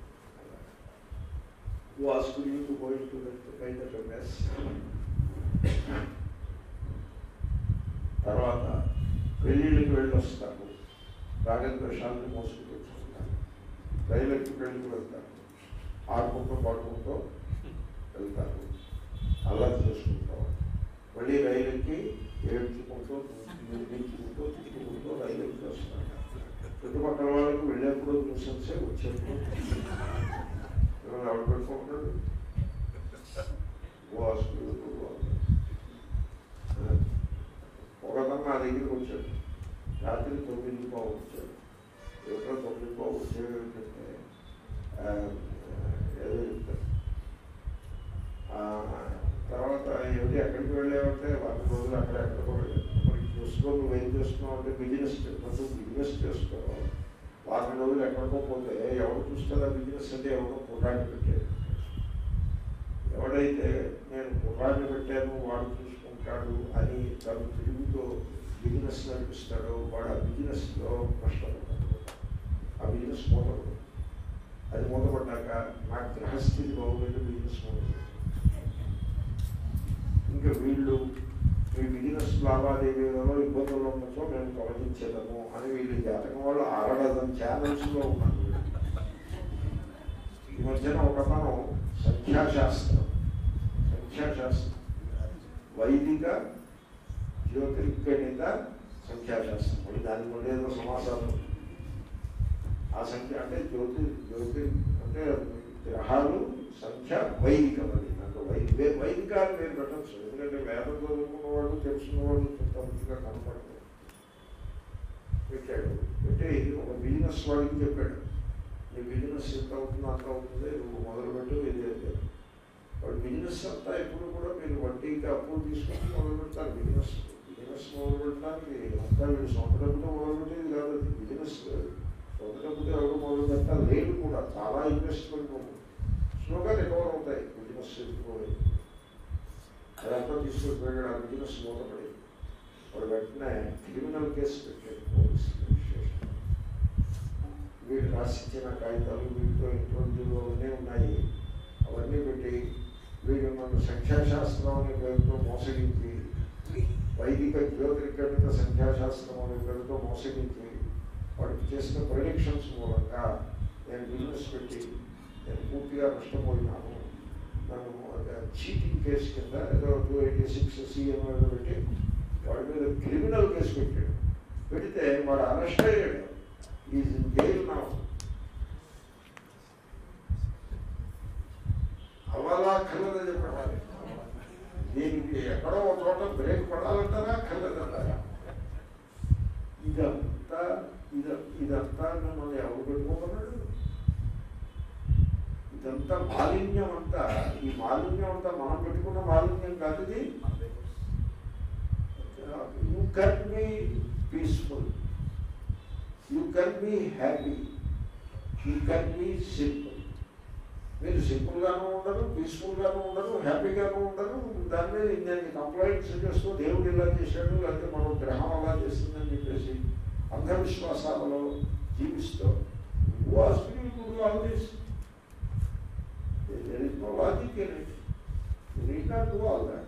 [SPEAKER 1] was you to go in to kind of mess తర్వాత పెళ్ళిళ్ళకి వెళ్ళి వస్తారు రాగద్వేషాలను మోసుకు తెచ్చుకుంటారు రైలుకి పెళ్ళికి వెళ్తారు ఆడుకుంటూ పాడుకుంటూ వెళ్తారు అలా చేసుకుంటాం మళ్ళీ రైలుకి ఏడ్చుకుంటూ నిందించుకుంటూ తిట్టుకుంటూ రైలు ఎక్కి వస్తారు చుట్టుపక్కల వాళ్ళకి వెళ్ళేప్పుడు న్యూసెన్సే వచ్చేప్పుడు ఎవరు ఆవిడ పెట్టుకుంటాడు ఒకతను నా దగ్గరికి వచ్చాడు రాత్రి తొమ్మిది పావు వచ్చాడు ఎప్పుడో తొమ్మిది పావు వచ్చేది ఏంటంటే ఆ, ఏదో చెప్తాడు ఆ, తర్వాత ఏమిటి ఎక్కడికి వెళ్ళామంటే వారం రోజులు అక్కడ ఎక్కడికో వెళ్ళాను మరి చూసుకో నువ్వు ఏం చేస్తున్నావు అంటే బిజినెస్ నువ్వు బిజినెస్ చేసుకో వారం రోజులు ఎక్కడికో పోతే ఎవరు చూస్తారా బిజినెస్ అంటే ఎవరో కుర్రాన్ని పెట్టారు ఎవడైతే నేను కుర్రాన్ని పెట్టాను వాడు చూసుకుంటాడు అని తను తిరుగుతూ బిజినెస్ నడిపిస్తాడో వాడు ఆ బిజినెస్లో కష్టపడతాడు ఆ బిజినెస్ మూతపడు అది మూతపడ్డాక నాకు గ్రహస్థితి బాగులేదు బిజినెస్ మూతపడు ఇంకా వీళ్ళు మీ బిజినెస్ లావాదేవీలలో ఇబ్బందులు ఉండొచ్చో మేము తొలగించేదము అని వీళ్ళు జాతకం వాళ్ళు అరడదం ఛానల్స్లో ఉన్నారు వీళ్ళు. ఈ మధ్యన ఒకతను సంఖ్యాశాస్త్రం సంఖ్యాశాస్త్రం వైదిక జ్యోతిర్గణిత సంఖ్యాశాస్త్రం మళ్ళీ దాని మళ్ళీ ఏదో సమాసాలు ఆ సంఖ్య అంటే జ్యోతి జ్యోతి అంటే గ్రహాలు సంఖ్య వైదిక మరి నాకు వైదిక వైదిక అని నేను పెట్టచ్చు ఎందుకంటే వేదం చదువుకున్నవాడు తెలుసుకున్నవాడు కొంతమందిగా కనపడదు పెట్టాడు పెట్టి ఒక బిజినెస్ వాడికి చెప్పాడు నీ బిజినెస్ ఎంత అవుతుందో అంత అవుతుంది నువ్వు మొదలుపెట్టు ఇది అది. వాడు బిజినెస్ అంతా ఎప్పుడు కూడా మీరు వడ్డీకి అప్పులు తీసుకొని మొదలు పెడతారు బిజినెస్ బిజినెస్ మొదలు పెట్టడానికి అంతా వీళ్ళు సొంత డబ్బుతో మొదలు పెట్టేది కాదు అది బిజినెస్ సొంత డబ్బుతో ఎవరు మొదలు పెట్టాలి లేదు కూడా చాలా ఇన్వెస్ట్మెంట్ ఉంది స్లోగా రికవర్ అవుతాయి బిజినెస్ ఎదుర్కోలేదు అదంతా తీసుకుపోయాడు ఆ బిజినెస్ మూతపడి వాడు వెంటనే క్రిమినల్ కేసు పెట్టాడు పోలీస్ స్టేషన్ వీళ్ళు రాసిచ్చిన కాగితాలు వీటితో ఇంటర్వ్యూలు అవన్నీ ఉన్నాయి అవన్నీ పెట్టి వీళ్ళు నన్ను సంఖ్యాశాస్త్రం అనే పేరుతో మోసగించి వైదిక జ్యోతిర్గణిత సంఖ్యాశాస్త్రం అనే పేరుతో మోసగించి వాడికి చేసిన ప్రొడిక్షన్స్ మూలంగా నేను బిజినెస్ పెట్టి నేను పూర్తిగా నష్టపోయినాను నన్ను చీటింగ్ కేసు కింద ఏదో టూ ఎయిటీ సిక్స్ సీఎం పెట్టి వాడి మీద క్రిమినల్ కేసు పెట్టాడు పెడితే వాడు అరెస్ట్ అయ్యాడు ఈజ్ ఇన్ జైలు నా అవ్వాలా కలదా చెప్పాలి దీనికి ఎక్కడో ఒక చోట బ్రేక్ పడాలంటారా కలదంటారా ఇదంతా ఇద ఇదంతా మిమ్మల్ని ఎవరు పెట్టుకోమన్నాడు ఇదంతా మాలిన్యం అంతా ఈ మాలిన్యం అంతా మనం పెట్టుకున్న మాలిన్యం కాదు ఇది you can be peaceful you can be happy you can be simple మీరు సింపుల్గాను ఉండరు పీస్ఫుల్గాను ఉండరు హ్యాపీగాను ఉండరు దాని మీద ఇన్ని కంప్లైంట్స్ చేస్తూ దేవుడు ఇలా చేశాడు లేకపోతే మనం గ్రహం అలా చేస్తుందని చెప్పేసి అంధవిశ్వాసాలలో జీవిస్తూ was all this There is no logic in it. Not do all that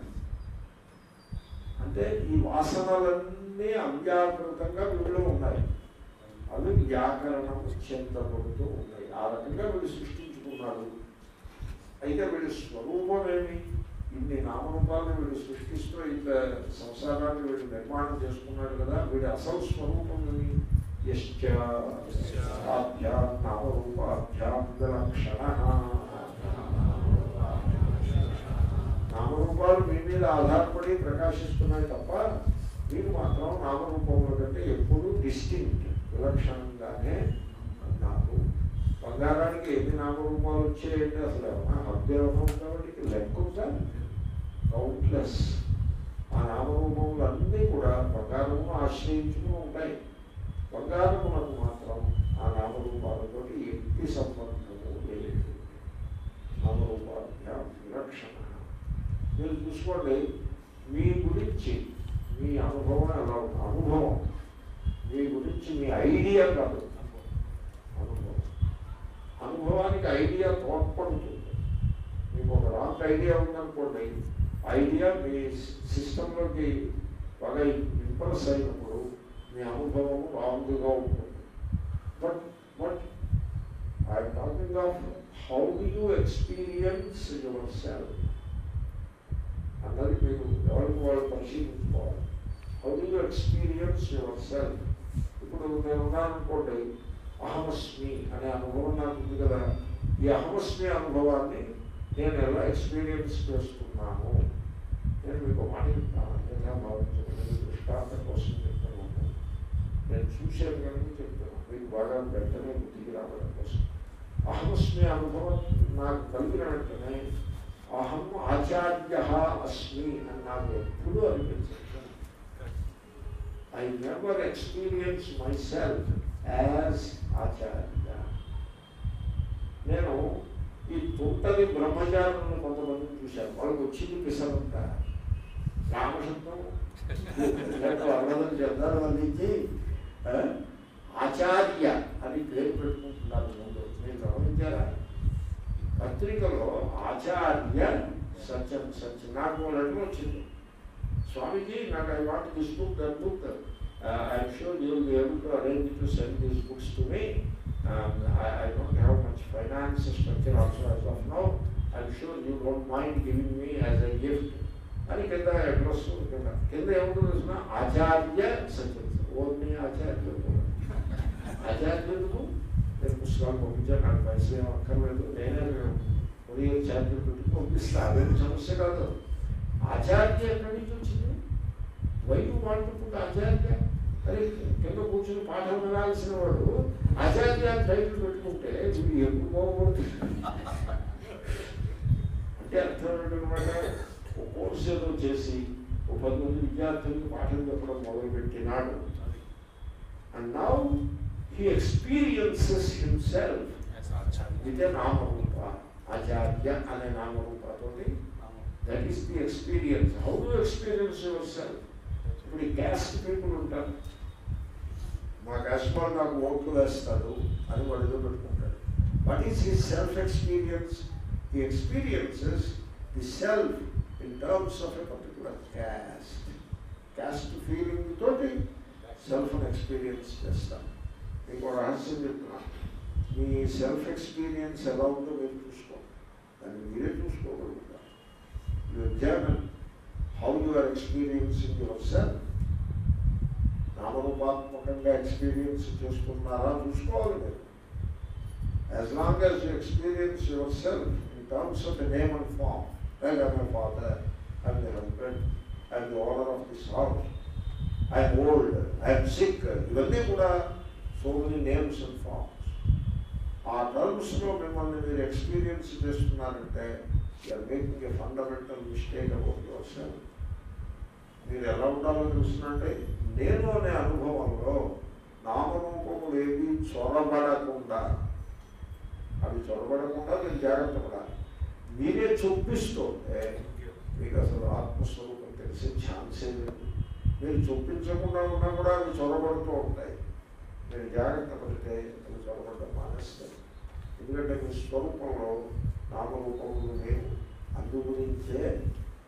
[SPEAKER 1] అంటే ఈ వాసనలన్నీ అవ్యాకృతంగా వీళ్ళు ఉన్నాయి అవి వ్యాకరణం చెందబడుతూ ఉన్నాయి ఆ రకంగా వీడు సృష్టించుకున్నాడు అయితే వీడి స్వరూపం ఏమి ఇన్ని నామరూపాలను వీడు సృష్టిస్తూ ఇంత సంసారాన్ని వీడు నిర్మాణం చేసుకున్నాడు కదా వీడి అసలు స్వరూపం ఏమి యశ్చాభ్యాం నామరూపాభ్యాం విలక్షణ నామరూపాలు మీ మీద ఆధారపడి ప్రకాశిస్తున్నాయి తప్ప మీరు మాత్రం నామరూపముల కంటే ఎప్పుడూ డిస్టింక్ట్ విలక్షణంగానే ఉన్నారు బంగారానికి ఎన్ని నామరూపాలు వచ్చాయంటే అసలు ఏమన్నా హద్దేమన్నా ఉన్నవాడికి లెక్క ఉందా కౌంట్లెస్ ఆ నామరూపములన్నీ కూడా బంగారమును ఆశ్రయించుకుని ఉంటాయి బంగారములకు మాత్రం ఆ నామరూపాలతో ఎట్టి సంబంధము లేదు నామరూపాభ్యాం విలక్షణ మీరు చూసుకోండి మీ గురించి మీ అనుభవం ఎలా ఉంది అనుభవం మీ గురించి మీ ఐడియా కాదు అనుభవం అనుభవానికి ఐడియా తోడ్పడుతుంది మీకు ఒక రాంగ్ ఐడియా ఉందనుకోండి ఐడియా మీ సిస్టంలోకి బాగా ఇంప్రెస్ అయినప్పుడు మీ అనుభవం రాంగ్గా ఉంటుంది but but I talking of how do you experience yourself అన్నది మీరు ఎవరికి వాళ్ళు పరిశీలించుకోవాలి how do you experience yourself ఇప్పుడు నేను ఉన్నాననుకోండి అహమస్మి అనే అనుభవం నాకు ఉంది కదా ఈ అహమస్మి అనుభవాన్ని నేను ఎలా ఎక్స్పీరియన్స్ చేస్తున్నాను నేను మీకు ఒక మాట చెప్తాను నేను భావించలేదు దృష్టాంతం కోసం చెప్తున్నాను నేను చూసేది కనుక చెప్తున్నాను మీకు బాగా వెంటనే బుద్ధికి రావడం కోసం అహమస్మి అనుభవం నాకు కలిగిన వెంటనే అహం ఆచార్య అస్మి అని నాకు ఎప్పుడూ అనిపించదు I never experience myself as Acharya నేను ఈ తుంటది బ్రహ్మచారులను కొంతమందిని చూశాను వాళ్ళకి వచ్చింది పిసరంత రామశబ్దం అన్నదని చెప్తారు అందించి ఆ, ఆచార్య అని పేరు పెట్టుకుంటున్నారు ముందు మీరు గమనించారా పత్రికలో ఆచార్య సత్యం సత్యం నాకు లెటర్ వచ్చింది స్వామీజీ నాకు I want this book that book I'm sure you will be able to arrange to send these books to me I don't have much finance structure also as of no I'm sure you don't mind giving me as a gift అని కింద address కింద కింద ఏముంటుందో తెలిసిన ఆచార్య సత్యం only ఆచార్యులు ఆచార్యులకు నేను పుస్తకాలు పంపించాను నాకు పైసలు ఏం అక్కర్లేదు నేనే కొరియర్ ఛార్జీలు పెట్టి పంపిస్తా అదేం సమస్య కాదు ఆచార్య ఎక్కడి నుంచి వచ్చింది వైపు వాడుకుంటే ఆచార్య అరే కింద కూర్చొని పాఠం వినాల్సిన వాడు ఆచార్య అని టైటిల్ పెట్టుకుంటే వీడు ఎప్పుడు పోకూడదు అంటే అర్థం ఏంటనమాట ఒక కోర్సు ఏదో చేసి ఒక పది మంది విద్యార్థులకు పాఠం చెప్పడం మొదలుపెట్టినాడు and now he experiences himself ఇదే నామరూప ఆచార్య అనే నామరూపతోటి that is the experience how do experience yourself ఇప్పుడు ఈ క్యాస్ట్ పీపుల్ ఉంటారు మా క్యాస్ట్ వాళ్ళు నాకు ఓట్లు వేస్తాడు అని వాడు ఏదో పెట్టుకుంటాడు what is his self experience the experiences the self in terms of a particular caste caste feeling తోటి సెల్ఫ్ని ఎక్స్పీరియన్స్ చేస్తాం మీకు ఒక రహస్యం చెప్తున్నాను మీ సెల్ఫ్ ఎక్స్పీరియన్స్ ఎలా ఉందో మీరు చూసుకోండి దాన్ని మీరే చూసుకోగలుగుతారు you examine how you are experiencing yourself నామరూపాత్మకంగా ఎక్స్పీరియన్స్ చేసుకున్నారా చూసుకోవాలి మీరు as long as you experience yourself in terms of the name and form like I my father I'm the husband I'm the owner of this house I'm old I'm sick ఇవన్నీ కూడా so many names and forms ఆ టర్మ్స్లో మిమ్మల్ని మీరు experience చేస్తున్నారంటే you're making a fundamental mistake about your self మీరు ఎలా ఉండాలో తెలుసునంటే నేను అనే అనుభవంలో నామరూపములు ఏవి చొరబడకుండా అవి చొరబడకుండా మీరు జాగ్రత్త పడాలి మీరే చూపిస్తుంటే మీకు అసలు ఆత్మస్వరూపం తెలిసే ఛాన్సే లేదు మీరు చూపించకుండా ఉన్నా కూడా అవి చొరబడుతూ ఉంటాయి మీరు జాగ్రత్త పడితే అవి చొరబడ్డం మానేస్తాయి ఎందుకంటే మీ స్వరూపంలో నామరూపములు లేవు అందు గురించే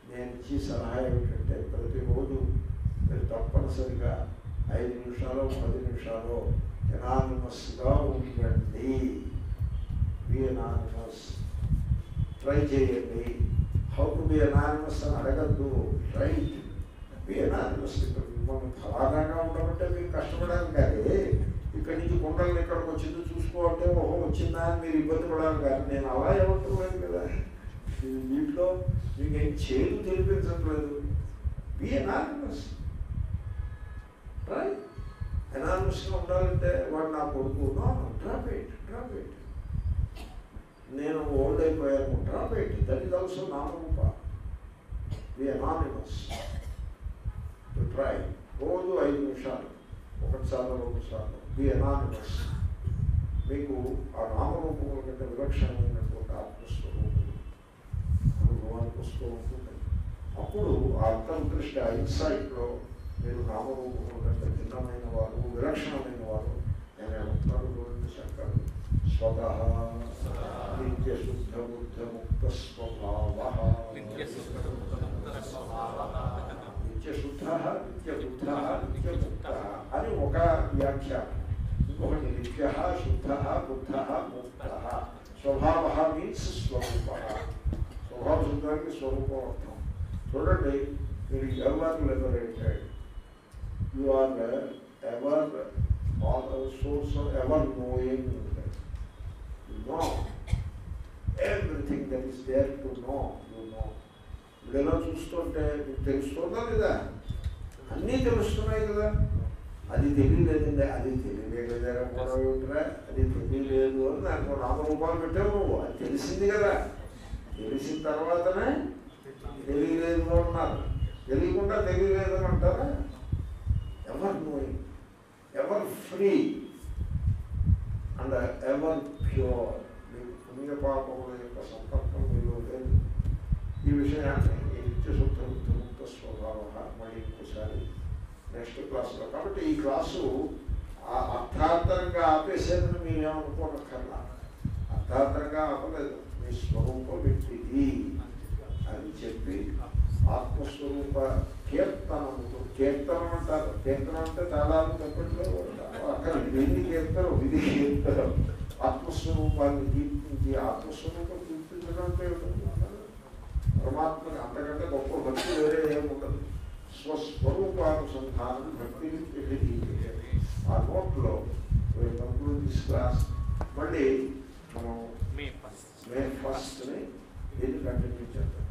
[SPEAKER 1] మంచి సలహా ఏమిటంటే ప్రతిరోజు మీరు తప్పనిసరిగా ఐదు నిమిషాలు పది నిమిషాలు ఎనానిమస్గా ఉండండి బి ఎనానిమస్ ట్రై చేయండి హౌ టు బి ఎనానిమస్ అని అడగద్దు రైట్ బి ఎనానిమస్ మిమ్మల్ని ఫలానాగా ఉండమంటే మీకు కష్టపడాలి కానీ ఇక్కడి నుంచి కుండలు ఇక్కడికి వచ్చింది చూసుకోవాలంటే ఓహో వచ్చిందా అని మీరు ఇబ్బంది పడాలి కానీ నేను అలా ఏమంటున్నాను కదా ఇది దీంట్లో మీకు ఏం చేదు తెలిపించట్లేదు బి ఎనానిమస్ రైట్ ఎనానిమస్గా ఉండాలంటే వాడు నా కొడుకు డ్రాప్ ఇట్ డ్రాప్ ఇట్ నేను ఓల్డ్ అయిపోయాను drop it that is also నామరూప బి ఎనానిమస్ టు ట్రై రోజు ఐదు నిమిషాలు ఒకటి సార్లు రెండు సార్లు బి ఎనానిమస్ మీకు ఆ నామరూపముల కంటే విలక్షణమైనటువంటి ఆత్మస్వరూపం అనుభవానికి వస్తూ ఉంటుంది అప్పుడు ఆ అంతర్దృష్టి ఆ ఇన్సైట్లో మీరు నామరూపముల కంటే భిన్నమైన వారు విలక్షణమైన వారు నేను ఏమంటున్నాను చూడండి శంకరు స్వతః నిత్య శుద్ధ బుద్ధ ముక్త స్వభావ నిత్య శుద్ధ నిత్య బుద్ధ నిత్య ముక్త అని ఒక వ్యాఖ్యానం ఇంకొకటి నిత్య శుద్ధ బుద్ధ ముక్త స్వభావ మీన్స్ స్వరూప స్వభావ శుద్ధానికి స్వరూపం అర్థం చూడండి మీరు ఎవరు liberated you are ever source ever knowing you know everything that is there to know you know ఇదేలా చూస్తుంటే మీకు తెలుస్తుందా లేదా అన్నీ తెలుస్తున్నాయి కదా అది తెలియలేదండి అది తెలియలేదా కూడా అది తెలియలేదు అని దానికి నామరూపాలు పెట్టావు నువ్వు అది తెలిసింది కదా తెలిసిన తర్వాతనే తెలియలేదు అన్నారు తెలియకుండా తెలియలేదని అంటారా ever knowing ever free and ever pure మీకు పుణ్య పాపముల యొక్క సంపర్కం మీరు లేదు ఈ విషయాన్ని ఈ నిత్య శుద్ధ ముక్త స్వభావ మళ్ళీ ఇంకోసారి నెక్స్ట్ క్లాస్లో కాబట్టి ఈ క్లాసు ఆ అర్థాంతరంగా ఆపేసేదని మీరేమనుకోనక్కర్లా అర్థాంతరంగా ఆపలేదు మీ స్వరూప వ్యక్తిది అని చెప్పి ఆత్మస్వరూప కీర్తనము కీర్తనం అంటారు కీర్తనం అంటే తాళాలు తప్పట్లేదు అక్కడ విధి కీర్తనం విధి కీర్తనం ఆత్మస్వరూపాన్ని కీర్తించి ఆత్మస్వరూపం కీర్తించడం అంటే ఏమిటి? పరమాత్మని అంతకంటే గొప్ప భక్తి వేరే ఏముండదు స్వస్వరూపానుసంధానం భక్తిని తెలియజేయాలి ఆ నోట్లో కంక్లూడ్ దిస్ క్లాస్ మళ్ళీ మనం
[SPEAKER 2] మే ఫస్ట్
[SPEAKER 1] మే ఫస్ట్ని దీన్ని కంటిన్యూ చేద్దాం